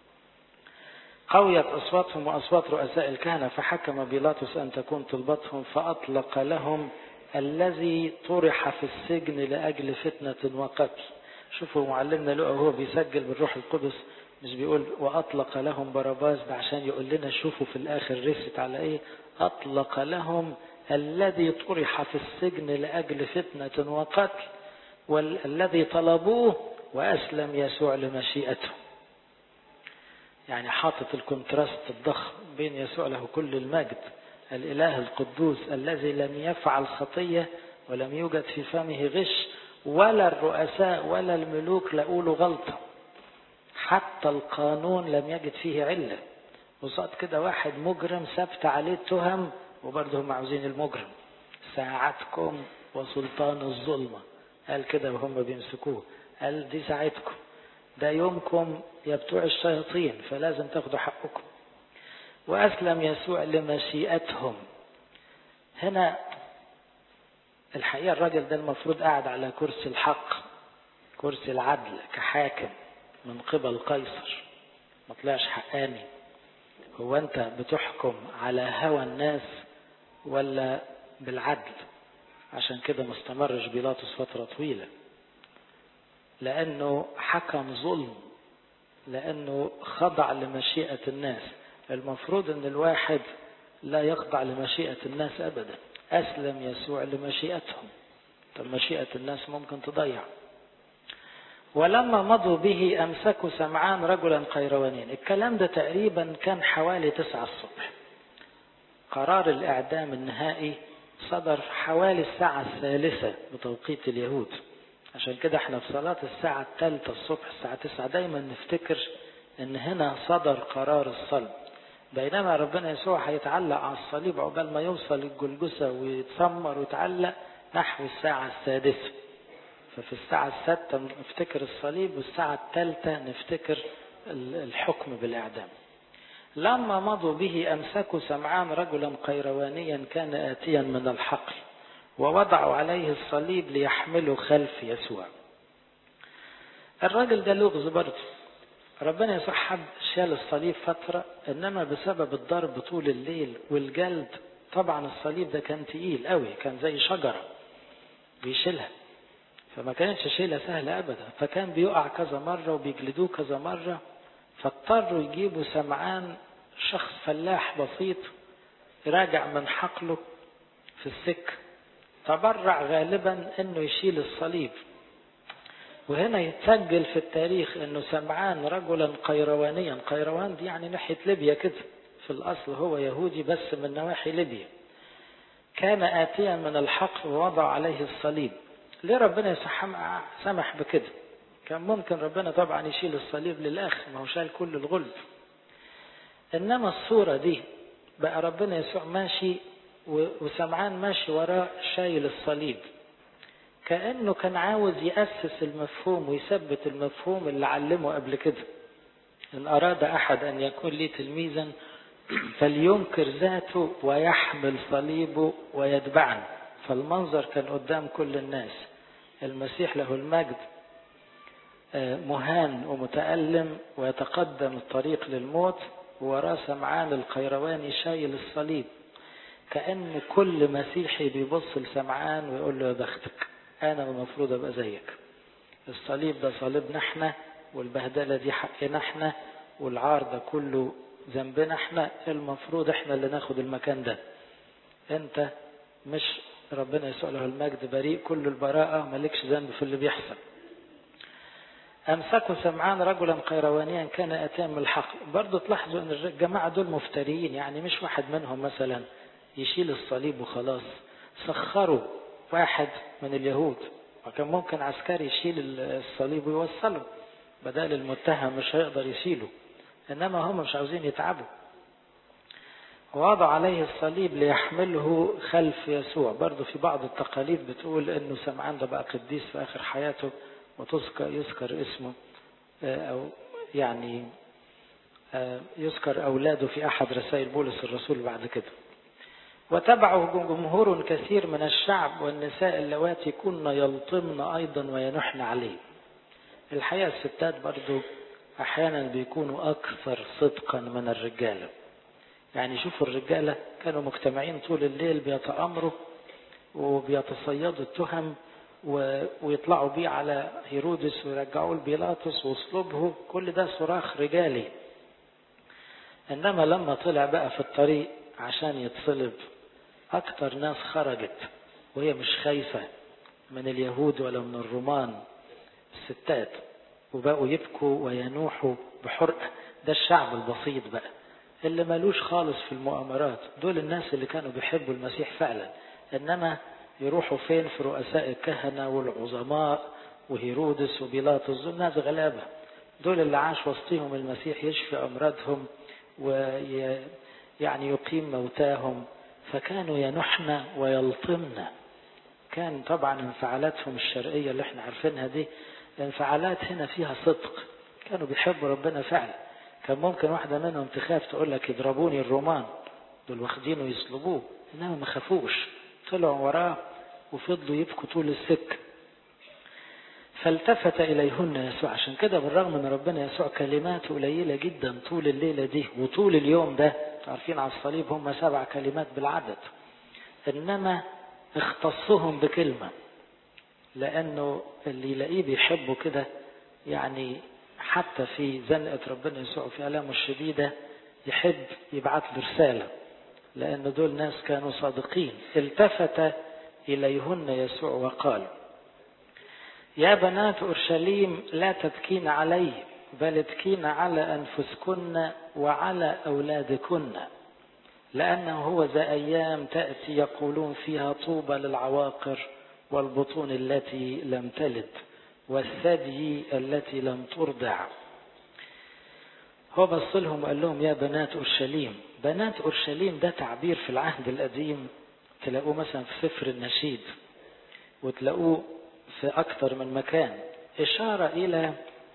قويت أصواتهم وأصوات رؤساء الكهنة فحكم بيلاطس أن تكون طلبتهم فأطلق لهم الذي طرح في السجن لأجل فتنة وقتل شوفوا معلمنا لقى هو بيسجل بالروح القدس مش بيقول وأطلق لهم باراباس ده عشان يقول لنا شوفوا في الآخر رست على إيه أطلق لهم الذي طرح في السجن لأجل فتنة وقتل والذي طلبوه وأسلم يسوع لمشيئته يعني حاطط الكونتراست الضخم بين يسوع له كل المجد الإله القدوس الذي لم يفعل خطية ولم يوجد في فمه غش ولا الرؤساء ولا الملوك لقولوا غلطة حتى القانون لم يجد فيه علة وصاد كده واحد مجرم ثبت عليه التهم وبرضه هم عاوزين المجرم ساعتكم وسلطان الظلمة قال كده وهم بيمسكوه قال دي ساعتكم ده يومكم يا بتوع الشياطين فلازم تاخدوا حقكم وأسلم يسوع لمشيئتهم هنا الحقيقة الراجل ده المفروض قاعد على كرسي الحق كرسي العدل كحاكم من قبل قيصر ما طلعش حقاني هو انت بتحكم على هوى الناس ولا بالعدل عشان كده ما استمرش بيلاطس فترة طويلة لأنه حكم ظلم لأنه خضع لمشيئة الناس المفروض أن الواحد لا يخضع لمشيئة الناس أبدا أسلم يسوع لمشيئتهم طب مشيئة الناس ممكن تضيع ولما مضوا به أمسكوا سمعان رجلا قيروانين الكلام ده تقريبا كان حوالي تسعة الصبح قرار الإعدام النهائي صدر حوالي الساعة الثالثة بتوقيت اليهود عشان كده احنا في صلاة الساعة الثالثة الصبح الساعة 9 دايما نفتكر ان هنا صدر قرار الصلب بينما ربنا يسوع هيتعلق على الصليب عقبال ما يوصل الجلجسة ويتسمر ويتعلق نحو الساعة السادسة ففي الساعة السادسة نفتكر الصليب والساعة الثالثة نفتكر الحكم بالإعدام لما مضوا به أمسكوا سمعان رجلا قيروانيا كان آتيا من الحقل ووضعوا عليه الصليب ليحملوا خلف يسوع الراجل ده لغز برضه ربنا يسوع حب شال الصليب فترة إنما بسبب الضرب طول الليل والجلد طبعا الصليب ده كان تقيل قوي كان زي شجرة بيشيلها فما كانتش شيلة سهلة أبدا فكان بيقع كذا مرة وبيجلدوه كذا مرة فاضطروا يجيبوا سمعان شخص فلاح بسيط راجع من حقله في السكة تبرع غالبا انه يشيل الصليب وهنا يتسجل في التاريخ انه سمعان رجلا قيروانيا قيروان دي يعني ناحية ليبيا كده في الاصل هو يهودي بس من نواحي ليبيا كان آتيا من الحقل ووضع عليه الصليب ليه ربنا سمح بكده كان ممكن ربنا طبعا يشيل الصليب للآخر ما هو شال كل الغلب إنما الصورة دي بقى ربنا يسوع ماشي وسمعان ماشي وراه شايل الصليب كأنه كان عاوز يأسس المفهوم ويثبت المفهوم اللي علمه قبل كده إن أراد أحد أن يكون لي تلميذا فلينكر ذاته ويحمل صليبه ويتبعني فالمنظر كان قدام كل الناس المسيح له المجد مهان ومتألم ويتقدم الطريق للموت ووراه سمعان القيرواني شايل الصليب كأن كل مسيحي بيبص لسمعان ويقول له يا بختك أنا المفروض أبقى زيك الصليب ده صليبنا احنا والبهدلة دي حقنا احنا والعار ده كله ذنبنا احنا المفروض احنا اللي ناخد المكان ده انت مش ربنا يسوع له المجد بريء كل البراءة مالكش ذنب في اللي بيحصل أمسكوا سمعان رجلا قيروانيا كان أتام الحق برضو تلاحظوا أن الجماعة دول مفتريين يعني مش واحد منهم مثلا يشيل الصليب وخلاص سخروا واحد من اليهود وكان ممكن عسكري يشيل الصليب ويوصله بدل المتهم مش هيقدر يشيله إنما هم مش عاوزين يتعبوا ووضع عليه الصليب ليحمله خلف يسوع برضو في بعض التقاليد بتقول انه سمعان ده بقى قديس في اخر حياته وتذكر يذكر اسمه او يعني يذكر اولاده في احد رسائل بولس الرسول بعد كده وتبعه جمهور كثير من الشعب والنساء اللواتي كن يلطمن ايضا وينحن عليه الحقيقه الستات برضو احيانا بيكونوا اكثر صدقا من الرجاله يعني شوفوا الرجالة كانوا مجتمعين طول الليل بيتأمروا وبيتصيدوا التهم ويطلعوا بيه على هيرودس ويرجعوه لبيلاطس وصلبه كل ده صراخ رجالي إنما لما طلع بقى في الطريق عشان يتصلب أكتر ناس خرجت وهي مش خايفة من اليهود ولا من الرومان الستات وبقوا يبكوا وينوحوا بحرقة ده الشعب البسيط بقى اللي مالوش خالص في المؤامرات دول الناس اللي كانوا بيحبوا المسيح فعلا انما يروحوا فين في رؤساء الكهنة والعظماء وهيرودس وبيلاطس دول ناس غلابة دول اللي عاش وسطهم المسيح يشفي أمراضهم ويعني يقيم موتاهم فكانوا ينحن ويلطمن كان طبعا انفعالاتهم الشرقية اللي احنا عارفينها دي انفعالات هنا فيها صدق كانوا بيحبوا ربنا فعلا كان ممكن واحدة منهم تخاف تقول لك يضربوني الرومان دول واخدينه يصلبوه انما ما خافوش طلعوا وراه وفضلوا يبكوا طول السكة فالتفت إليهن يسوع عشان كده بالرغم ان ربنا يسوع كلماته قليلة جدا طول الليلة دي وطول اليوم ده عارفين على الصليب هم سبع كلمات بالعدد انما اختصهم بكلمة لانه اللي يلاقيه بيحبه كده يعني حتى في زنقة ربنا يسوع في آلامه الشديدة يحب يبعت له رسالة لأن دول ناس كانوا صادقين التفت إليهن يسوع وقال يا بنات أورشليم لا تبكين علي بل ابكين على أنفسكن وعلى أولادكن لأنه هو ذا أيام تأتي يقولون فيها طوبى للعواقر والبطون التي لم تلد والثدي التي لم ترضع هو بص لهم وقال لهم يا بنات أورشليم بنات أورشليم ده تعبير في العهد القديم تلاقوه مثلا في سفر النشيد وتلاقوه في أكثر من مكان إشارة إلى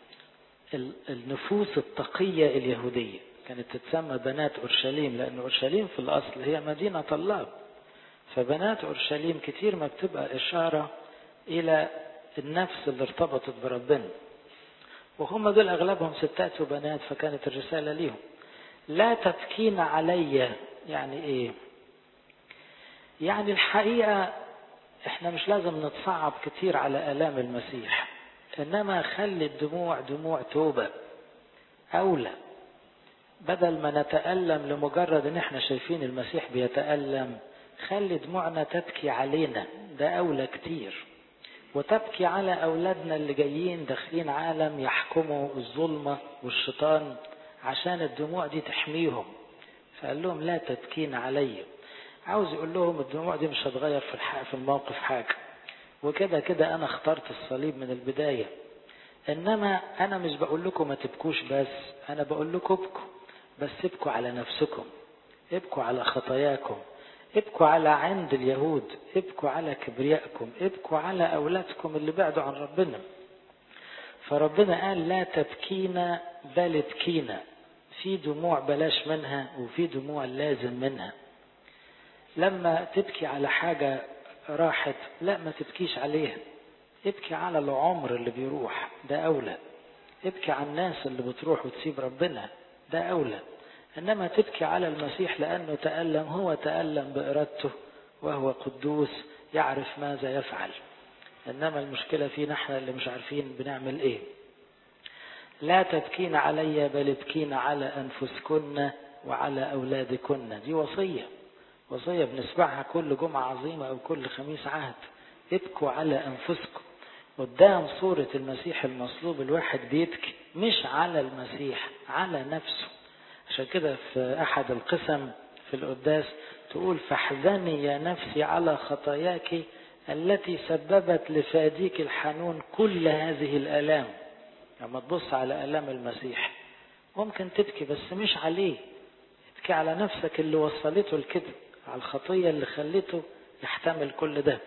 النفوس التقية اليهودية كانت تتسمى بنات أورشليم لأن أورشليم في الأصل هي مدينة الله فبنات أورشليم كتير ما بتبقى إشارة إلى النفس اللي ارتبطت بربنا وهم دول أغلبهم ستات وبنات فكانت الرسالة ليهم لا تبكين علي يعني إيه يعني الحقيقة احنا مش لازم نتصعب كتير على آلام المسيح إنما خلي الدموع دموع توبة أولى بدل ما نتألم لمجرد إن احنا شايفين المسيح بيتألم خلي دموعنا تبكي علينا ده أولى كتير وتبكي على أولادنا اللي جايين داخلين عالم يحكموا الظلمة والشيطان عشان الدموع دي تحميهم فقال لهم لا تبكين علي عاوز يقول لهم الدموع دي مش هتغير في في الموقف حاجة وكده كده أنا اخترت الصليب من البداية إنما أنا مش بقول لكم ما تبكوش بس أنا بقول لكم ابكوا بس ابكوا على نفسكم ابكوا على خطاياكم ابكوا على عند اليهود ابكوا على كبريائكم ابكوا على أولادكم اللي بعدوا عن ربنا فربنا قال لا تبكينا بل ابكينا في دموع بلاش منها وفي دموع لازم منها لما تبكي على حاجة راحت لا ما تبكيش عليها ابكي على العمر اللي بيروح ده أولى ابكي على الناس اللي بتروح وتسيب ربنا ده أولى إنما تبكي على المسيح لأنه تألم هو تألم بإرادته وهو قدوس يعرف ماذا يفعل إنما المشكلة فينا احنا اللي مش عارفين بنعمل إيه لا تبكين علي بل ابكين على أنفسكن وعلى أولادكن دي وصية وصية بنسمعها كل جمعة عظيمة أو كل خميس عهد ابكوا على أنفسكم قدام صورة المسيح المصلوب الواحد بيبكي مش على المسيح على نفسه عشان كده في أحد القسم في القداس تقول فاحزني يا نفسي على خطاياك التي سببت لفاديك الحنون كل هذه الآلام لما تبص على آلام المسيح ممكن تبكي بس مش عليه تبكي على نفسك اللي وصلته لكده على الخطية اللي خلته يحتمل كل ده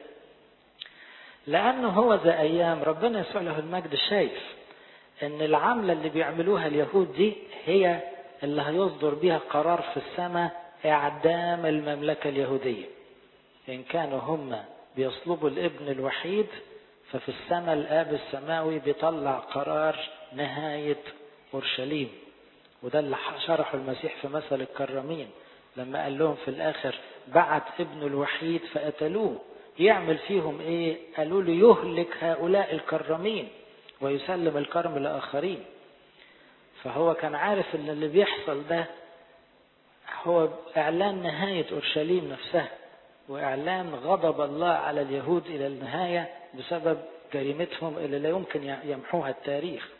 لأنه هو ذا أيام ربنا يسوع له المجد شايف إن العملة اللي بيعملوها اليهود دي هي اللي هيصدر بها قرار في السماء إعدام المملكة اليهودية إن كانوا هم بيصلبوا الابن الوحيد ففي السماء الآب السماوي بيطلع قرار نهاية أورشليم وده اللي شرحه المسيح في مثل الكرامين لما قال لهم في الآخر بعت ابنه الوحيد فقتلوه يعمل فيهم ايه قالوا له يهلك هؤلاء الكرامين ويسلم الكرم لآخرين فهو كان عارف ان اللي بيحصل ده هو اعلان نهاية اورشليم نفسها واعلان غضب الله على اليهود الى النهاية بسبب جريمتهم اللي لا يمكن يمحوها التاريخ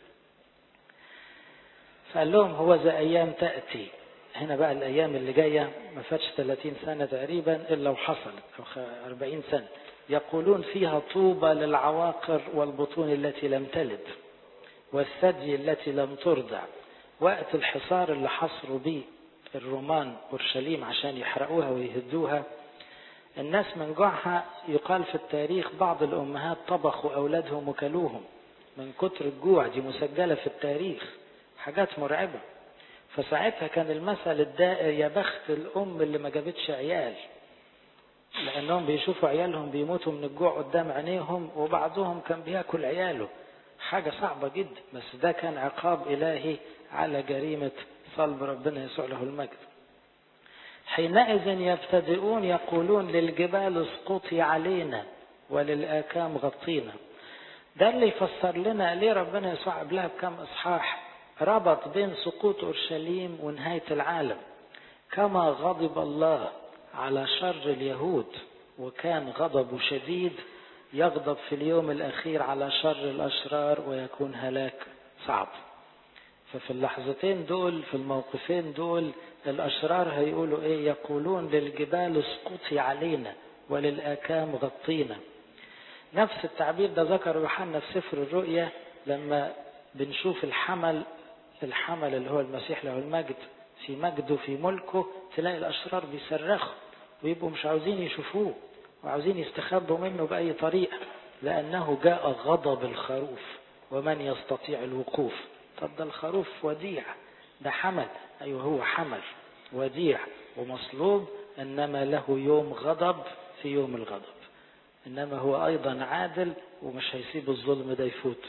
فقال لهم هو ذا ايام تأتي هنا بقى الايام اللي جاية ما فاتش 30 سنة تقريبا الا وحصلت او 40 سنة يقولون فيها طوبى للعواقر والبطون التي لم تلد والثدي التي لم ترضع وقت الحصار اللي حصروا به الرومان اورشليم عشان يحرقوها ويهدوها الناس من جوعها يقال في التاريخ بعض الامهات طبخوا اولادهم وكلوهم من كتر الجوع دي مسجله في التاريخ حاجات مرعبه فساعتها كان المثل الدائر يا بخت الام اللي ما جابتش عيال لانهم بيشوفوا عيالهم بيموتوا من الجوع قدام عينيهم وبعضهم كان بياكل عياله حاجة صعبة جدا بس ده كان عقاب إلهي على جريمة صلب ربنا يسوع له المجد حينئذ يبتدئون يقولون للجبال اسقطي علينا وللآكام غطينا ده اللي يفسر لنا ليه ربنا يسوع قبلها بكم إصحاح ربط بين سقوط أورشليم ونهاية العالم كما غضب الله على شر اليهود وكان غضبه شديد يغضب في اليوم الأخير على شر الأشرار ويكون هلاك صعب ففي اللحظتين دول في الموقفين دول الأشرار هيقولوا إيه يقولون للجبال اسقطي علينا وللآكام غطينا نفس التعبير ده ذكر يوحنا في سفر الرؤيا لما بنشوف الحمل الحمل اللي هو المسيح له المجد في مجده في ملكه تلاقي الأشرار بيصرخوا ويبقوا مش عاوزين يشوفوه وعاوزين يستخبوا منه بأي طريقة لأنه جاء غضب الخروف ومن يستطيع الوقوف طب ده الخروف وديع ده حمل أيوه هو حمل وديع ومصلوب إنما له يوم غضب في يوم الغضب إنما هو أيضا عادل ومش هيسيب الظلم ده يفوت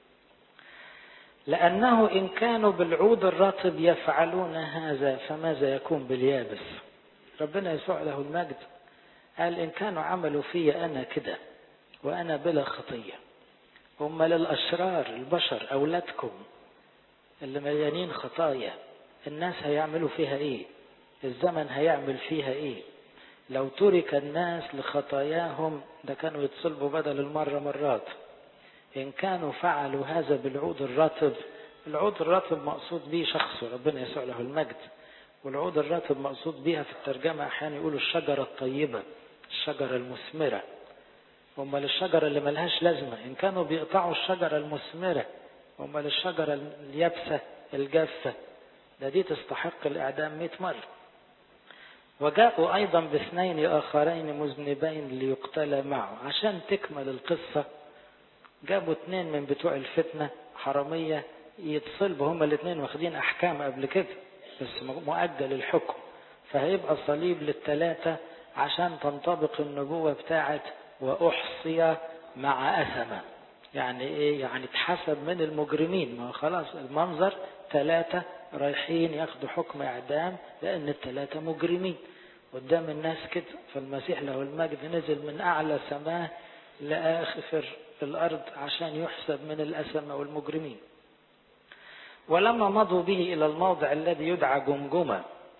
لأنه إن كانوا بالعود الرطب يفعلون هذا فماذا يكون باليابس ربنا يسوع له المجد قال إن كانوا عملوا في أنا كده وأنا بلا خطية هم للأشرار البشر أولادكم اللي مليانين خطايا الناس هيعملوا فيها إيه الزمن هيعمل فيها إيه لو ترك الناس لخطاياهم ده كانوا يتصلبوا بدل المرة مرات إن كانوا فعلوا هذا بالعود الرطب العود الرطب مقصود به شخصه ربنا يسوع له المجد والعود الرطب مقصود بها في الترجمة أحيانا يقولوا الشجرة الطيبة الشجرة المثمرة هم للشجرة اللي ملهاش لازمة إن كانوا بيقطعوا الشجرة المثمرة هم للشجرة اليابسة الجافة ده دي تستحق الإعدام 100 مرة وجاءوا أيضا باثنين آخرين مذنبين ليقتلا معه عشان تكمل القصة جابوا اثنين من بتوع الفتنة حرامية يتصلبوا هما الاثنين واخدين أحكام قبل كده بس مؤجل الحكم فهيبقى صليب للثلاثة عشان تنطبق النبوة بتاعت وأحصي مع أثمة يعني إيه يعني اتحسب من المجرمين ما خلاص المنظر ثلاثة رايحين ياخدوا حكم إعدام لأن الثلاثة مجرمين قدام الناس كده فالمسيح له المجد نزل من أعلى سماه لآخر الأرض عشان يحسب من الأسمة والمجرمين ولما مضوا به إلى الموضع الذي يدعى جمجمة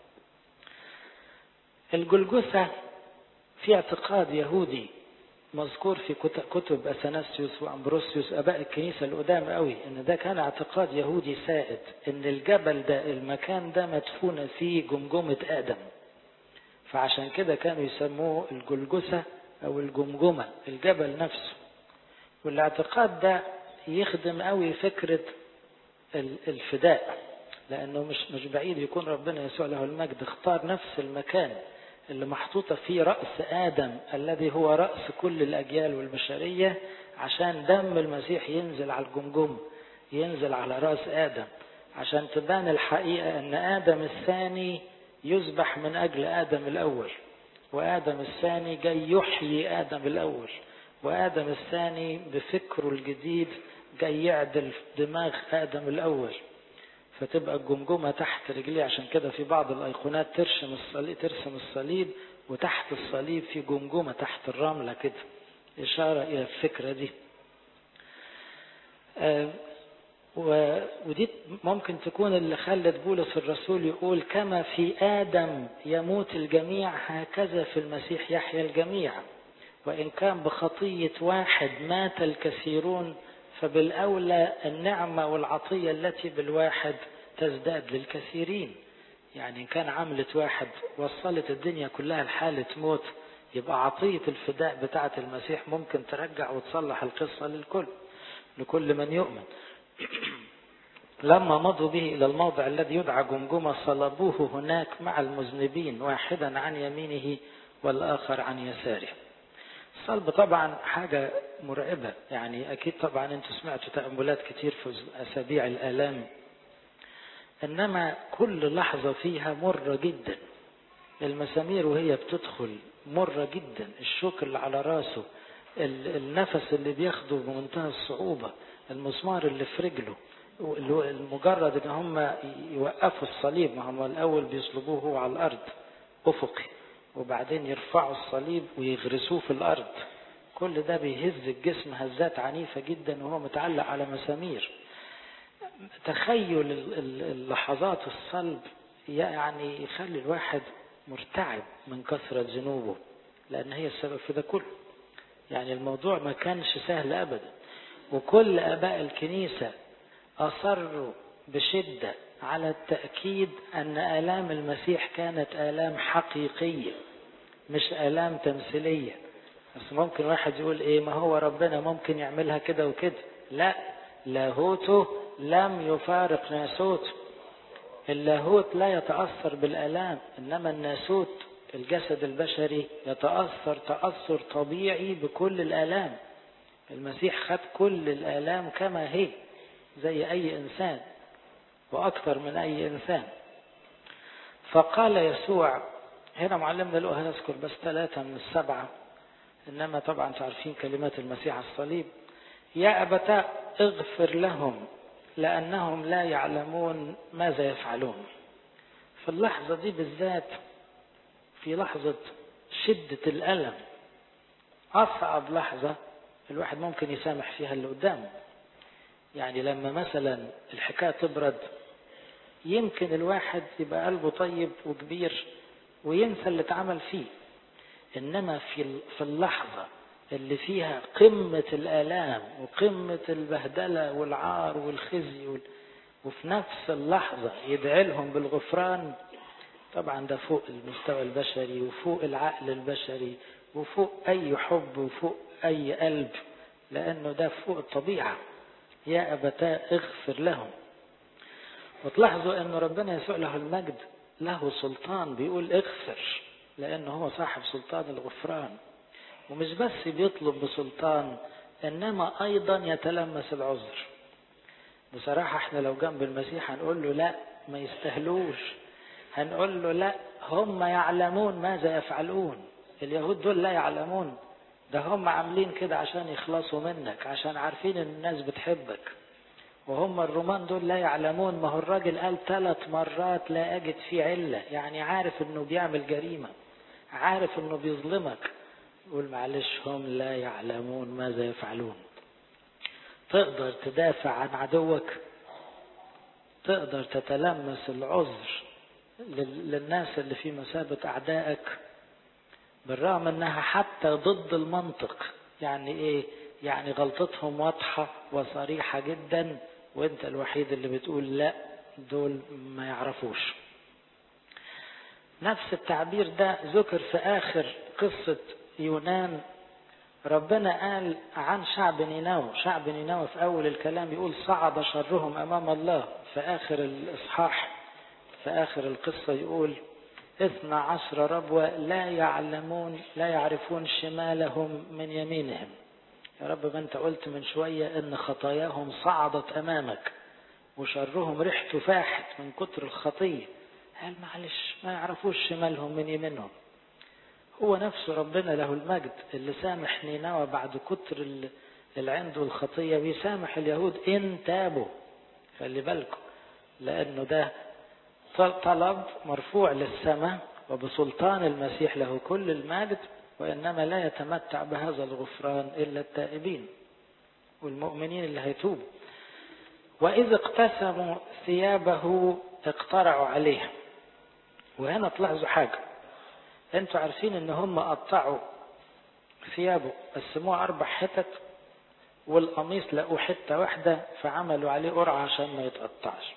الجلجثة في اعتقاد يهودي مذكور في كتب أثناسيوس وأمبروسيوس أباء الكنيسة القدام قوي إن ده كان اعتقاد يهودي سائد إن الجبل ده المكان ده مدفون فيه جمجمة آدم فعشان كده كانوا يسموه الجلجثة أو الجمجمة الجبل نفسه والاعتقاد ده يخدم قوي فكرة الفداء لأنه مش مش بعيد يكون ربنا يسوع له المجد اختار نفس المكان اللي محطوطة فيه رأس آدم الذي هو رأس كل الأجيال والبشرية عشان دم المسيح ينزل على الجمجم ينزل على رأس آدم عشان تبان الحقيقة أن آدم الثاني يذبح من أجل آدم الأول وآدم الثاني جاي يحيي آدم الأول وآدم الثاني بفكره الجديد جاي يعدل دماغ آدم الأول فتبقى الجمجمة تحت رجليه عشان كده في بعض الأيقونات ترسم الصليب ترسم الصليب وتحت الصليب في جمجمة تحت الرملة كده إشارة إلى الفكرة دي آه ودي ممكن تكون اللي خلت بولس الرسول يقول كما في آدم يموت الجميع هكذا في المسيح يحيا الجميع وإن كان بخطية واحد مات الكثيرون فبالأولى النعمة والعطية التي بالواحد تزداد للكثيرين يعني إن كان عملت واحد وصلت الدنيا كلها لحالة موت يبقى عطية الفداء بتاعة المسيح ممكن ترجع وتصلح القصة للكل لكل من يؤمن لما مضوا به إلى الموضع الذي يدعى جمجمة صلبوه هناك مع المذنبين واحدا عن يمينه والآخر عن يساره الصلب طبعا حاجة مرعبة يعني أكيد طبعا أنتم سمعتوا تأملات كتير في أسابيع الآلام إنما كل لحظة فيها مرة جدا المسامير وهي بتدخل مرة جدا الشوك اللي على راسه النفس اللي بياخده بمنتهى الصعوبة المسمار اللي في رجله المجرد ان هم يوقفوا الصليب ما هم الاول بيصلبوه هو على الارض افقي وبعدين يرفعوا الصليب ويغرسوه في الارض كل ده بيهز الجسم هزات عنيفة جدا وهو متعلق على مسامير تخيل اللحظات الصلب يعني يخلي الواحد مرتعب من كثرة ذنوبه لأن هي السبب في ده كله يعني الموضوع ما كانش سهل أبدا وكل آباء الكنيسة أصروا بشدة على التأكيد أن آلام المسيح كانت آلام حقيقية مش آلام تمثيلية بس ممكن واحد يقول ايه ما هو ربنا ممكن يعملها كده وكده لا لاهوته لم يفارق ناسوته اللاهوت لا يتأثر بالآلام إنما الناسوت الجسد البشري يتأثر تأثر طبيعي بكل الآلام المسيح خد كل الآلام كما هي زي أي إنسان وأكثر من أي إنسان فقال يسوع هنا معلمنا له هنذكر بس ثلاثة من السبعة إنما طبعا تعرفين كلمات المسيح على الصليب يا أبتاء اغفر لهم لأنهم لا يعلمون ماذا يفعلون في اللحظة دي بالذات في لحظة شدة الألم أصعب لحظة الواحد ممكن يسامح فيها اللي قدامه يعني لما مثلا الحكاية تبرد يمكن الواحد يبقى قلبه طيب وكبير وينسى اللي اتعمل فيه إنما في في اللحظة اللي فيها قمة الآلام وقمة البهدلة والعار والخزي وال... وفي نفس اللحظة يدعي لهم بالغفران طبعا ده فوق المستوى البشري وفوق العقل البشري وفوق أي حب وفوق أي قلب لأنه ده فوق الطبيعة يا أبتاء اغفر لهم وتلاحظوا أن ربنا يسوع له المجد له سلطان بيقول اغفر لأنه هو صاحب سلطان الغفران ومش بس بيطلب بسلطان إنما أيضا يتلمس العذر بصراحة احنا لو جنب المسيح هنقول له لا ما يستهلوش هنقول له لا هم يعلمون ماذا يفعلون اليهود دول لا يعلمون ده هم عاملين كده عشان يخلصوا منك عشان عارفين ان الناس بتحبك وهم الرومان دول لا يعلمون ما هو الراجل قال ثلاث مرات لا اجد فيه علة يعني عارف انه بيعمل جريمة عارف انه بيظلمك يقول معلش هم لا يعلمون ماذا يفعلون تقدر تدافع عن عدوك تقدر تتلمس العذر للناس اللي في مثابة أعدائك بالرغم أنها حتى ضد المنطق يعني إيه يعني غلطتهم واضحة وصريحة جدا وانت الوحيد اللي بتقول لا دول ما يعرفوش نفس التعبير ده ذكر في آخر قصة يونان ربنا قال عن شعب نينوى شعب نينوى في أول الكلام يقول صعد شرهم أمام الله في آخر الإصحاح في آخر القصة يقول اثنى عشر ربوة لا يعلمون لا يعرفون شمالهم من يمينهم يا رب ما انت قلت من شوية ان خطاياهم صعدت امامك وشرهم ريحته فاحت من كتر الخطية قال معلش ما يعرفوش شمالهم من يمينهم هو نفسه ربنا له المجد اللي سامح نينوى بعد كتر العند والخطية بيسامح اليهود إن تابوا خلي بالكم لأنه ده طلب مرفوع للسماء وبسلطان المسيح له كل المجد وإنما لا يتمتع بهذا الغفران إلا التائبين والمؤمنين اللي هيتوبوا وإذا اقتسموا ثيابه اقترعوا عليه وهنا تلاحظوا حاجة انتوا عارفين ان هم قطعوا ثيابه قسموه اربع حتت والقميص لقوا حتة واحدة فعملوا عليه قرعة عشان ما يتقطعش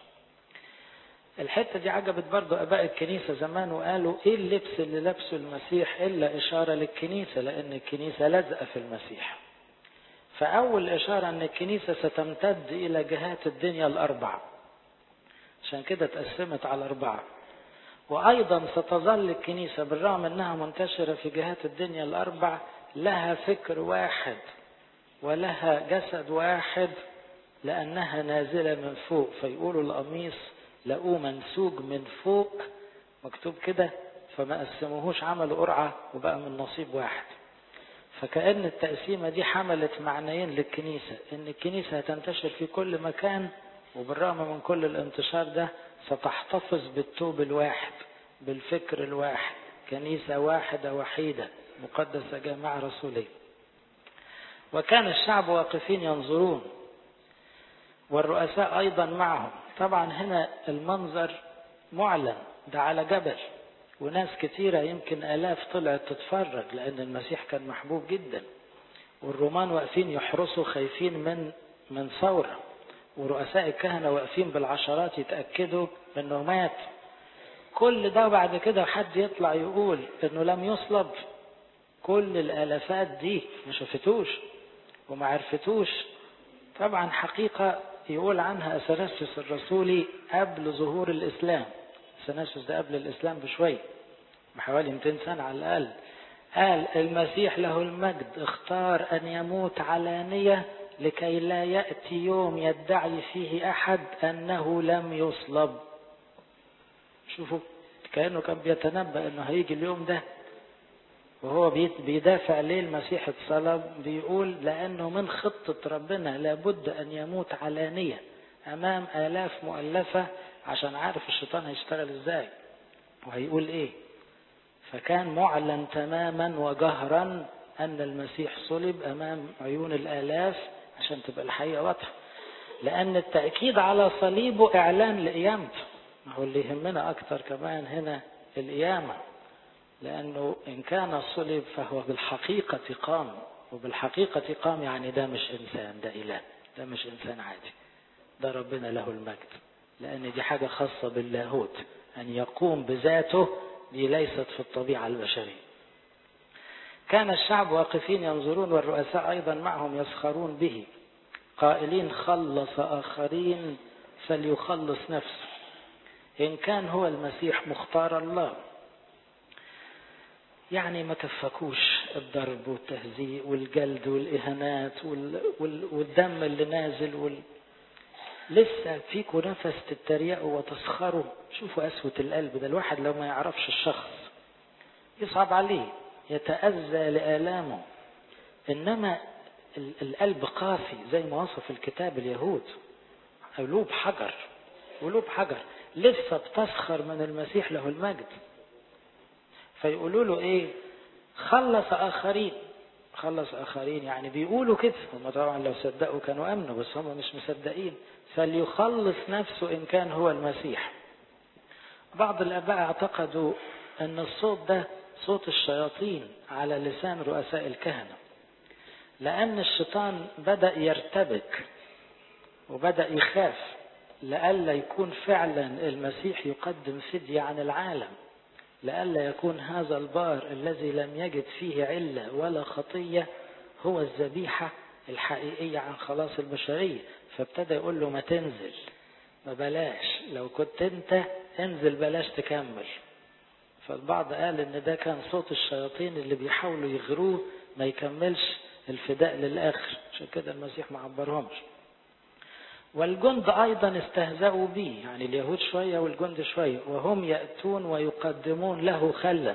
الحتة دي عجبت برضو اباء الكنيسة زمان وقالوا ايه اللبس اللي لابسه المسيح الا اشارة للكنيسة لان الكنيسة لازقة في المسيح فاول اشارة ان الكنيسة ستمتد الى جهات الدنيا الاربعة عشان كده اتقسمت على اربعة وأيضا ستظل الكنيسة بالرغم أنها منتشرة في جهات الدنيا الأربع لها فكر واحد ولها جسد واحد لأنها نازلة من فوق فيقولوا القميص لقوه منسوج من فوق مكتوب كده فما قسموهوش عملوا قرعة وبقى من نصيب واحد فكأن التقسيمة دي حملت معنيين للكنيسة إن الكنيسة هتنتشر في كل مكان وبالرغم من كل الانتشار ده ستحتفظ بالتوب الواحد بالفكر الواحد كنيسة واحدة وحيدة مقدسة جامعة رسولية وكان الشعب واقفين ينظرون والرؤساء أيضا معهم طبعا هنا المنظر معلن ده على جبل وناس كتيرة يمكن آلاف طلعت تتفرج لأن المسيح كان محبوب جدا والرومان واقفين يحرسوا خايفين من من ثورة ورؤساء الكهنة واقفين بالعشرات يتأكدوا انه مات كل ده بعد كده حد يطلع يقول انه لم يصلب كل الالافات دي ما شافتوش وما عرفتوش طبعا حقيقة يقول عنها أثناسيوس الرسولي قبل ظهور الإسلام أثناسيوس ده قبل الإسلام بشوية بحوالي 200 سنة على الأقل قال المسيح له المجد اختار أن يموت علانية لكي لا يأتي يوم يدعي فيه أحد أنه لم يصلب شوفوا كأنه كان بيتنبأ أنه هيجي اليوم ده وهو بيدافع ليه المسيح اتصلب بيقول لأنه من خطة ربنا لابد أن يموت علانية أمام آلاف مؤلفة عشان عارف الشيطان هيشتغل ازاي وهيقول ايه فكان معلن تماما وجهرا أن المسيح صلب أمام عيون الآلاف عشان تبقى الحقيقة واضحة لأن التأكيد على صليبه إعلان لقيامته ما هو اللي يهمنا أكتر كمان هنا القيامة لأنه إن كان صلب فهو بالحقيقة قام وبالحقيقة قام يعني ده مش إنسان ده إله ده مش إنسان عادي ده ربنا له المجد لأن دي حاجة خاصة باللاهوت أن يقوم بذاته دي ليست في الطبيعة البشرية كان الشعب واقفين ينظرون والرؤساء أيضا معهم يسخرون به قائلين خلص آخرين فليخلص نفسه إن كان هو المسيح مختار الله يعني ما كفكوش الضرب والتهزيء والجلد والإهانات وال... وال... والدم اللي نازل وال... لسه فيكوا نفس تتريقوا وتسخروا شوفوا قسوة القلب ده الواحد لو ما يعرفش الشخص يصعب عليه يتأذى لآلامه إنما القلب قاسي زي ما وصف الكتاب اليهود قلوب حجر قلوب حجر لسه بتسخر من المسيح له المجد فيقولوا له ايه خلص اخرين خلص اخرين يعني بيقولوا كده هم طبعا لو صدقوا كانوا امنوا بس هم مش مصدقين فليخلص نفسه ان كان هو المسيح بعض الاباء اعتقدوا ان الصوت ده صوت الشياطين على لسان رؤساء الكهنه لان الشيطان بدا يرتبك وبدا يخاف لئلا يكون فعلا المسيح يقدم فديه عن العالم لئلا يكون هذا البار الذي لم يجد فيه علة ولا خطية هو الذبيحة الحقيقية عن خلاص البشرية فابتدى يقول له ما تنزل ما بلاش لو كنت انت انزل بلاش تكمل فالبعض قال ان ده كان صوت الشياطين اللي بيحاولوا يغروه ما يكملش الفداء للاخر عشان كده المسيح ما عبرهمش والجند أيضا استهزأوا به يعني اليهود شوية والجند شوية وهم يأتون ويقدمون له خلا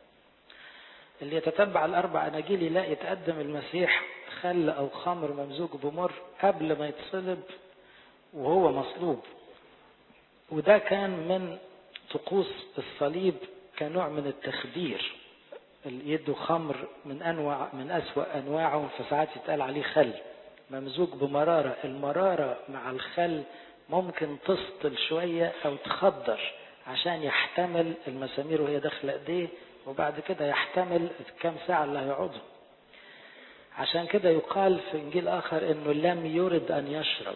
اللي يتتبع الأربع أناجيل يلاقي يتقدم المسيح خل أو خمر ممزوج بمر قبل ما يتصلب وهو مصلوب وده كان من طقوس الصليب كنوع من التخدير اللي يدوا خمر من أنواع من أسوأ أنواعه فساعات يتقال عليه خل ممزوج بمرارة المرارة مع الخل ممكن تسطل شوية أو تخدر عشان يحتمل المسامير وهي داخلة ايديه وبعد كده يحتمل كم ساعة اللي هيقعدوا عشان كده يقال في إنجيل آخر إنه لم يرد أن يشرب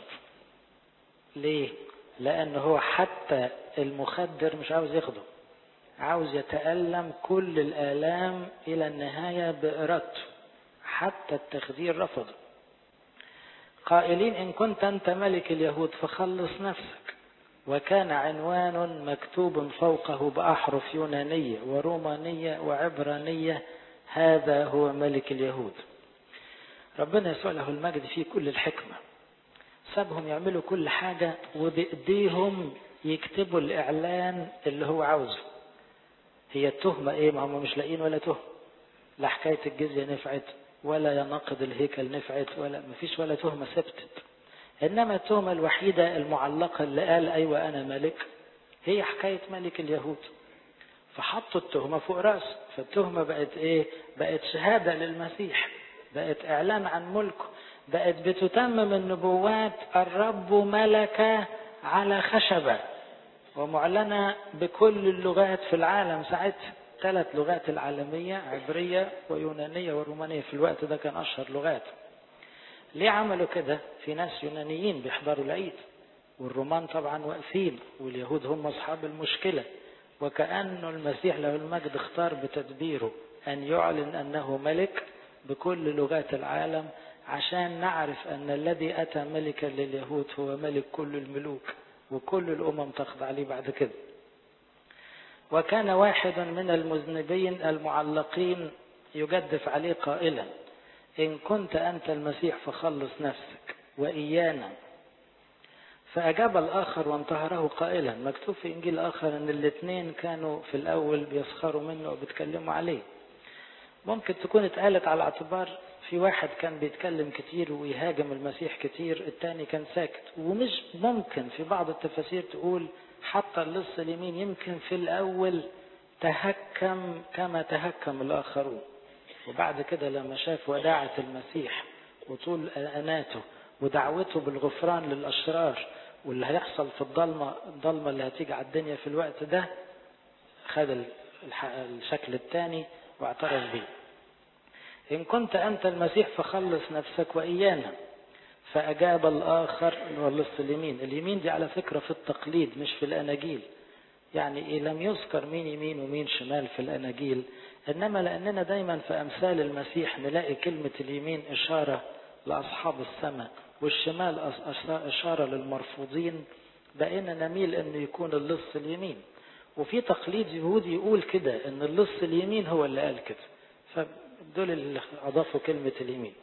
ليه؟ لأنه هو حتى المخدر مش عاوز ياخده عاوز يتألم كل الآلام إلى النهاية بإرادته حتى التخدير رفضه قائلين إن كنت أنت ملك اليهود فخلص نفسك وكان عنوان مكتوب فوقه بأحرف يونانية ورومانية وعبرانية هذا هو ملك اليهود ربنا يسوع له المجد فيه كل الحكمة سابهم يعملوا كل حاجة وبإيديهم يكتبوا الإعلان اللي هو عاوزه هي التهمة إيه ما هم مش لاقيين ولا تهمة لا حكاية الجزية نفعت ولا يناقض الهيكل نفعت ولا مفيش ولا تهمة ثبتت إنما التهمة الوحيدة المعلقة اللي قال أيوة أنا ملك هي حكاية ملك اليهود فحطوا التهمة فوق رأسه فالتهمة بقت إيه بقت شهادة للمسيح بقت إعلان عن ملكه بقت بتتمم النبوات الرب ملك على خشبة ومعلنة بكل اللغات في العالم ساعتها ثلاث لغات العالمية عبرية ويونانية ورومانية في الوقت ده كان أشهر لغات ليه عملوا كده في ناس يونانيين بيحضروا العيد والرومان طبعا واقفين واليهود هم أصحاب المشكلة وكأنه المسيح له المجد اختار بتدبيره أن يعلن أنه ملك بكل لغات العالم عشان نعرف أن الذي أتى ملكا لليهود هو ملك كل الملوك وكل الأمم تخضع ليه بعد كده وكان واحد من المذنبين المعلقين يجدف عليه قائلا إن كنت أنت المسيح فخلص نفسك وإيانا فأجاب الآخر وانتهره قائلا مكتوب في إنجيل آخر أن الاثنين كانوا في الأول بيسخروا منه وبيتكلموا عليه ممكن تكون اتقالت على اعتبار في واحد كان بيتكلم كتير ويهاجم المسيح كتير التاني كان ساكت ومش ممكن في بعض التفاسير تقول حتى اللص اليمين يمكن في الأول تهكم كما تهكم الآخرون وبعد كده لما شاف وداعة المسيح وطول أناته ودعوته بالغفران للأشرار واللي هيحصل في الضلمة الضلمة اللي هتيجي على الدنيا في الوقت ده خد الشكل الثاني واعترف به إن كنت أنت المسيح فخلص نفسك وإيانا فأجاب الآخر هو اللص اليمين اليمين دي على فكرة في التقليد مش في الأناجيل يعني إيه لم يذكر مين يمين ومين شمال في الأناجيل إنما لأننا دايما في أمثال المسيح نلاقي كلمة اليمين إشارة لأصحاب السماء والشمال إشارة للمرفوضين بقينا نميل أنه يكون اللص اليمين وفي تقليد يهودي يقول كده أن اللص اليمين هو اللي قال كده فدول اللي أضافوا كلمة اليمين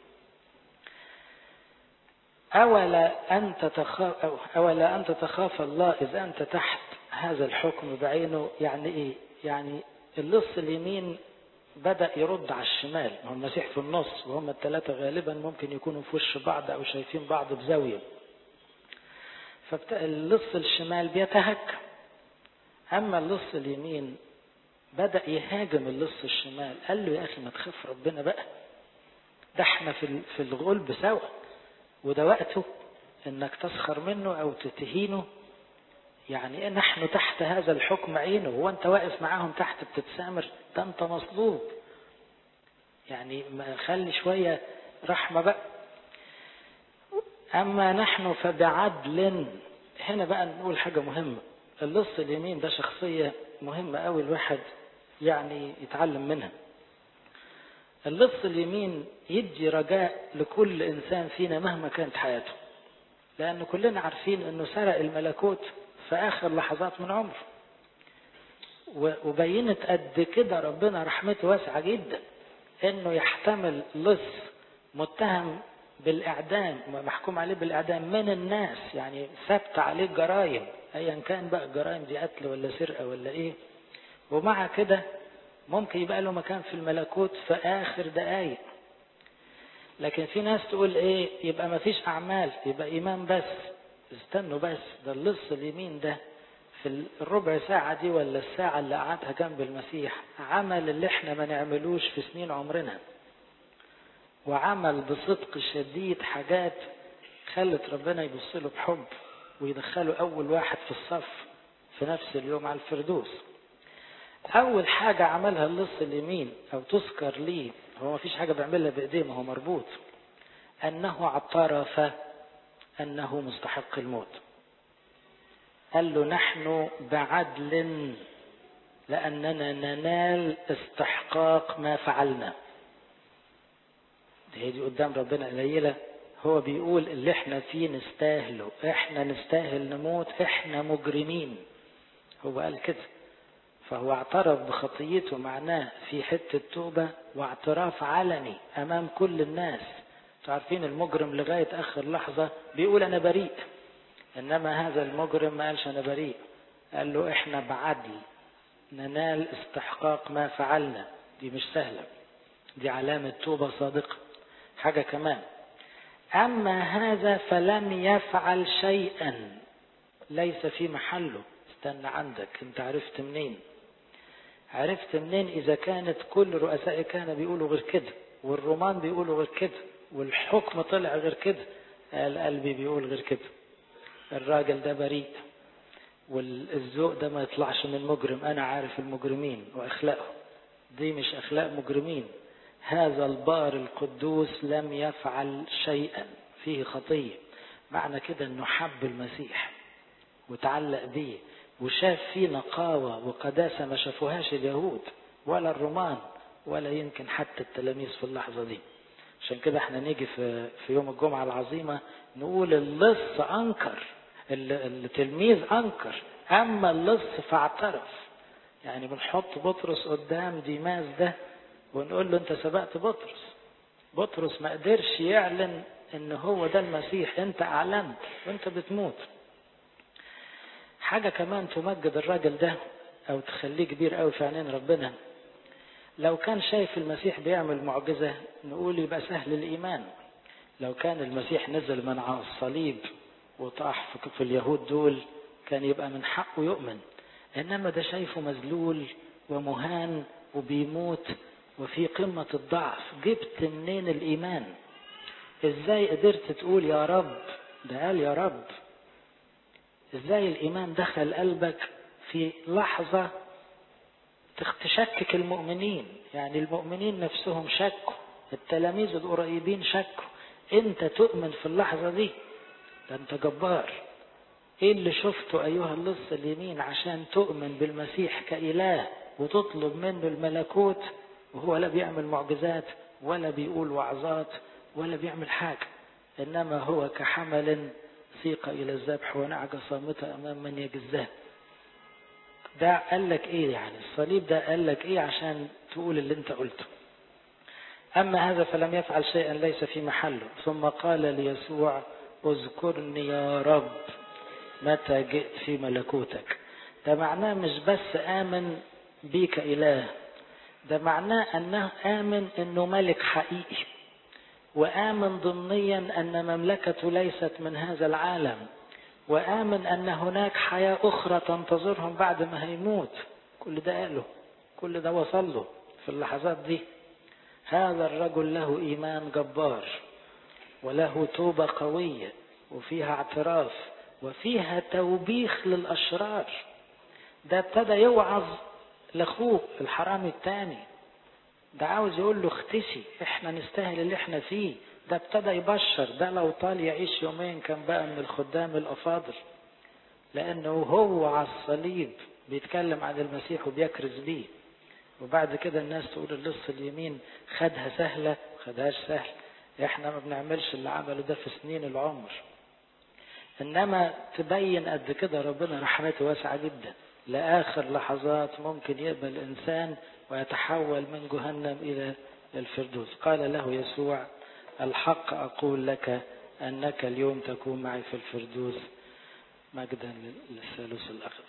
أولا أن تتخاف أولا أن تتخاف الله إذا أنت تحت هذا الحكم بعينه يعني إيه؟ يعني اللص اليمين بدأ يرد على الشمال هو المسيح في النص وهم الثلاثة غالبا ممكن يكونوا في وش بعض أو شايفين بعض بزاوية فاللص الشمال بيتهكم أما اللص اليمين بدأ يهاجم اللص الشمال قال له يا أخي ما تخاف ربنا بقى ده احنا في في الغلب سوا وده وقته انك تسخر منه او تتهينه يعني نحن تحت هذا الحكم عينه هو انت واقف معاهم تحت بتتسامر ده انت مصلوب يعني ما خلي شوية رحمة بقى أما نحن فبعدل هنا بقى نقول حاجة مهمة اللص اليمين ده شخصية مهمة قوي الواحد يعني يتعلم منها اللص اليمين يدي رجاء لكل إنسان فينا مهما كانت حياته لأن كلنا عارفين أنه سرق الملكوت في آخر لحظات من عمره وبينت قد كده ربنا رحمته واسعة جدا انه يحتمل لص متهم بالاعدام محكوم عليه بالاعدام من الناس يعني ثبت عليه جرائم ايا كان بقى الجرائم دي قتل ولا سرقه ولا ايه ومع كده ممكن يبقى له مكان في الملكوت في اخر دقايق لكن في ناس تقول ايه يبقى ما فيش اعمال يبقى ايمان بس استنوا بس ده اللص اليمين ده في الربع ساعة دي ولا الساعة اللي قعدها جنب المسيح عمل اللي احنا ما نعملوش في سنين عمرنا وعمل بصدق شديد حاجات خلت ربنا يبص له بحب ويدخله أول واحد في الصف في نفس اليوم على الفردوس أول حاجة عملها اللص اليمين أو تذكر ليه هو ما فيش حاجة بيعملها بإيديه ما هو مربوط أنه اعترف أنه مستحق الموت قال له نحن بعدل لأننا ننال استحقاق ما فعلنا دي, دي قدام ربنا قليلة هو بيقول اللي احنا فيه نستاهله احنا نستاهل نموت احنا مجرمين هو قال كده فهو اعترف بخطيته معناه في حتة توبة واعتراف علني أمام كل الناس تعرفين المجرم لغاية آخر لحظة بيقول أنا بريء إنما هذا المجرم ما قالش أنا بريء قال له إحنا بعدل ننال استحقاق ما فعلنا دي مش سهلة دي علامة توبة صادقة حاجة كمان أما هذا فلم يفعل شيئا ليس في محله استنى عندك انت عرفت منين عرفت منين إذا كانت كل رؤساء كان بيقولوا غير كده والرومان بيقولوا غير كده والحكم طلع غير كده قال قلبي بيقول غير كده الراجل ده بريء والذوق ده ما يطلعش من مجرم انا عارف المجرمين واخلاقهم دي مش اخلاق مجرمين هذا البار القدوس لم يفعل شيئا فيه خطيه معنى كده انه حب المسيح وتعلق بيه وشاف فيه نقاوة وقداسة ما شافوهاش اليهود ولا الرومان ولا يمكن حتى التلاميذ في اللحظة دي عشان كده احنا نيجي في, في يوم الجمعة العظيمة نقول اللص أنكر التلميذ أنكر أما اللص فاعترف يعني بنحط بطرس قدام ديماس ده ونقول له انت سبقت بطرس بطرس ما قدرش يعلن ان هو ده المسيح انت اعلنت وانت بتموت حاجة كمان تمجد الراجل ده او تخليه كبير قوي في عينين ربنا لو كان شايف المسيح بيعمل معجزة نقول يبقى سهل الايمان لو كان المسيح نزل من على الصليب وطاح في اليهود دول كان يبقى من حقه يؤمن انما ده شايفه مذلول ومهان وبيموت وفي قمة الضعف جبت منين الإيمان إزاي قدرت تقول يا رب ده قال يا رب إزاي الإيمان دخل قلبك في لحظة تشكك المؤمنين يعني المؤمنين نفسهم شكوا التلاميذ القريبين شكوا انت تؤمن في اللحظة دي ده انت جبار ايه اللي شفته ايها اللص اليمين عشان تؤمن بالمسيح كإله وتطلب منه الملكوت وهو لا بيعمل معجزات ولا بيقول وعظات ولا بيعمل حاجة إنما هو كحمل سيق إلى الذبح ونعجة صامتة أمام من يجزاه ده قال لك إيه يعني الصليب ده قال لك إيه عشان تقول اللي أنت قلته أما هذا فلم يفعل شيئا ليس في محله ثم قال ليسوع اذكرني يا رب متى جئت في ملكوتك ده معناه مش بس آمن بيك إله ده معناه أنه آمن أنه ملك حقيقي وآمن ضمنيا أن مملكته ليست من هذا العالم وآمن أن هناك حياة أخرى تنتظرهم بعد ما هيموت كل ده قاله كل ده وصل له في اللحظات دي هذا الرجل له إيمان جبار وله توبة قوية وفيها اعتراف وفيها توبيخ للأشرار ده ابتدى يوعظ لاخوه الحرامي التاني ده عاوز يقول له اختشي احنا نستاهل اللي احنا فيه ده ابتدى يبشر ده لو طال يعيش يومين كان بقى من الخدام الافاضل لانه هو على الصليب بيتكلم عن المسيح وبيكرز بيه وبعد كده الناس تقول اللص اليمين خدها سهلة خدهاش سهل احنا ما بنعملش اللي عمله ده في سنين العمر انما تبين قد كده ربنا رحمته واسعة جدا لآخر لحظات ممكن يقبل الإنسان ويتحول من جهنم إلى الفردوس قال له يسوع الحق أقول لك أنك اليوم تكون معي في الفردوس مجدا للثالوث الأخضر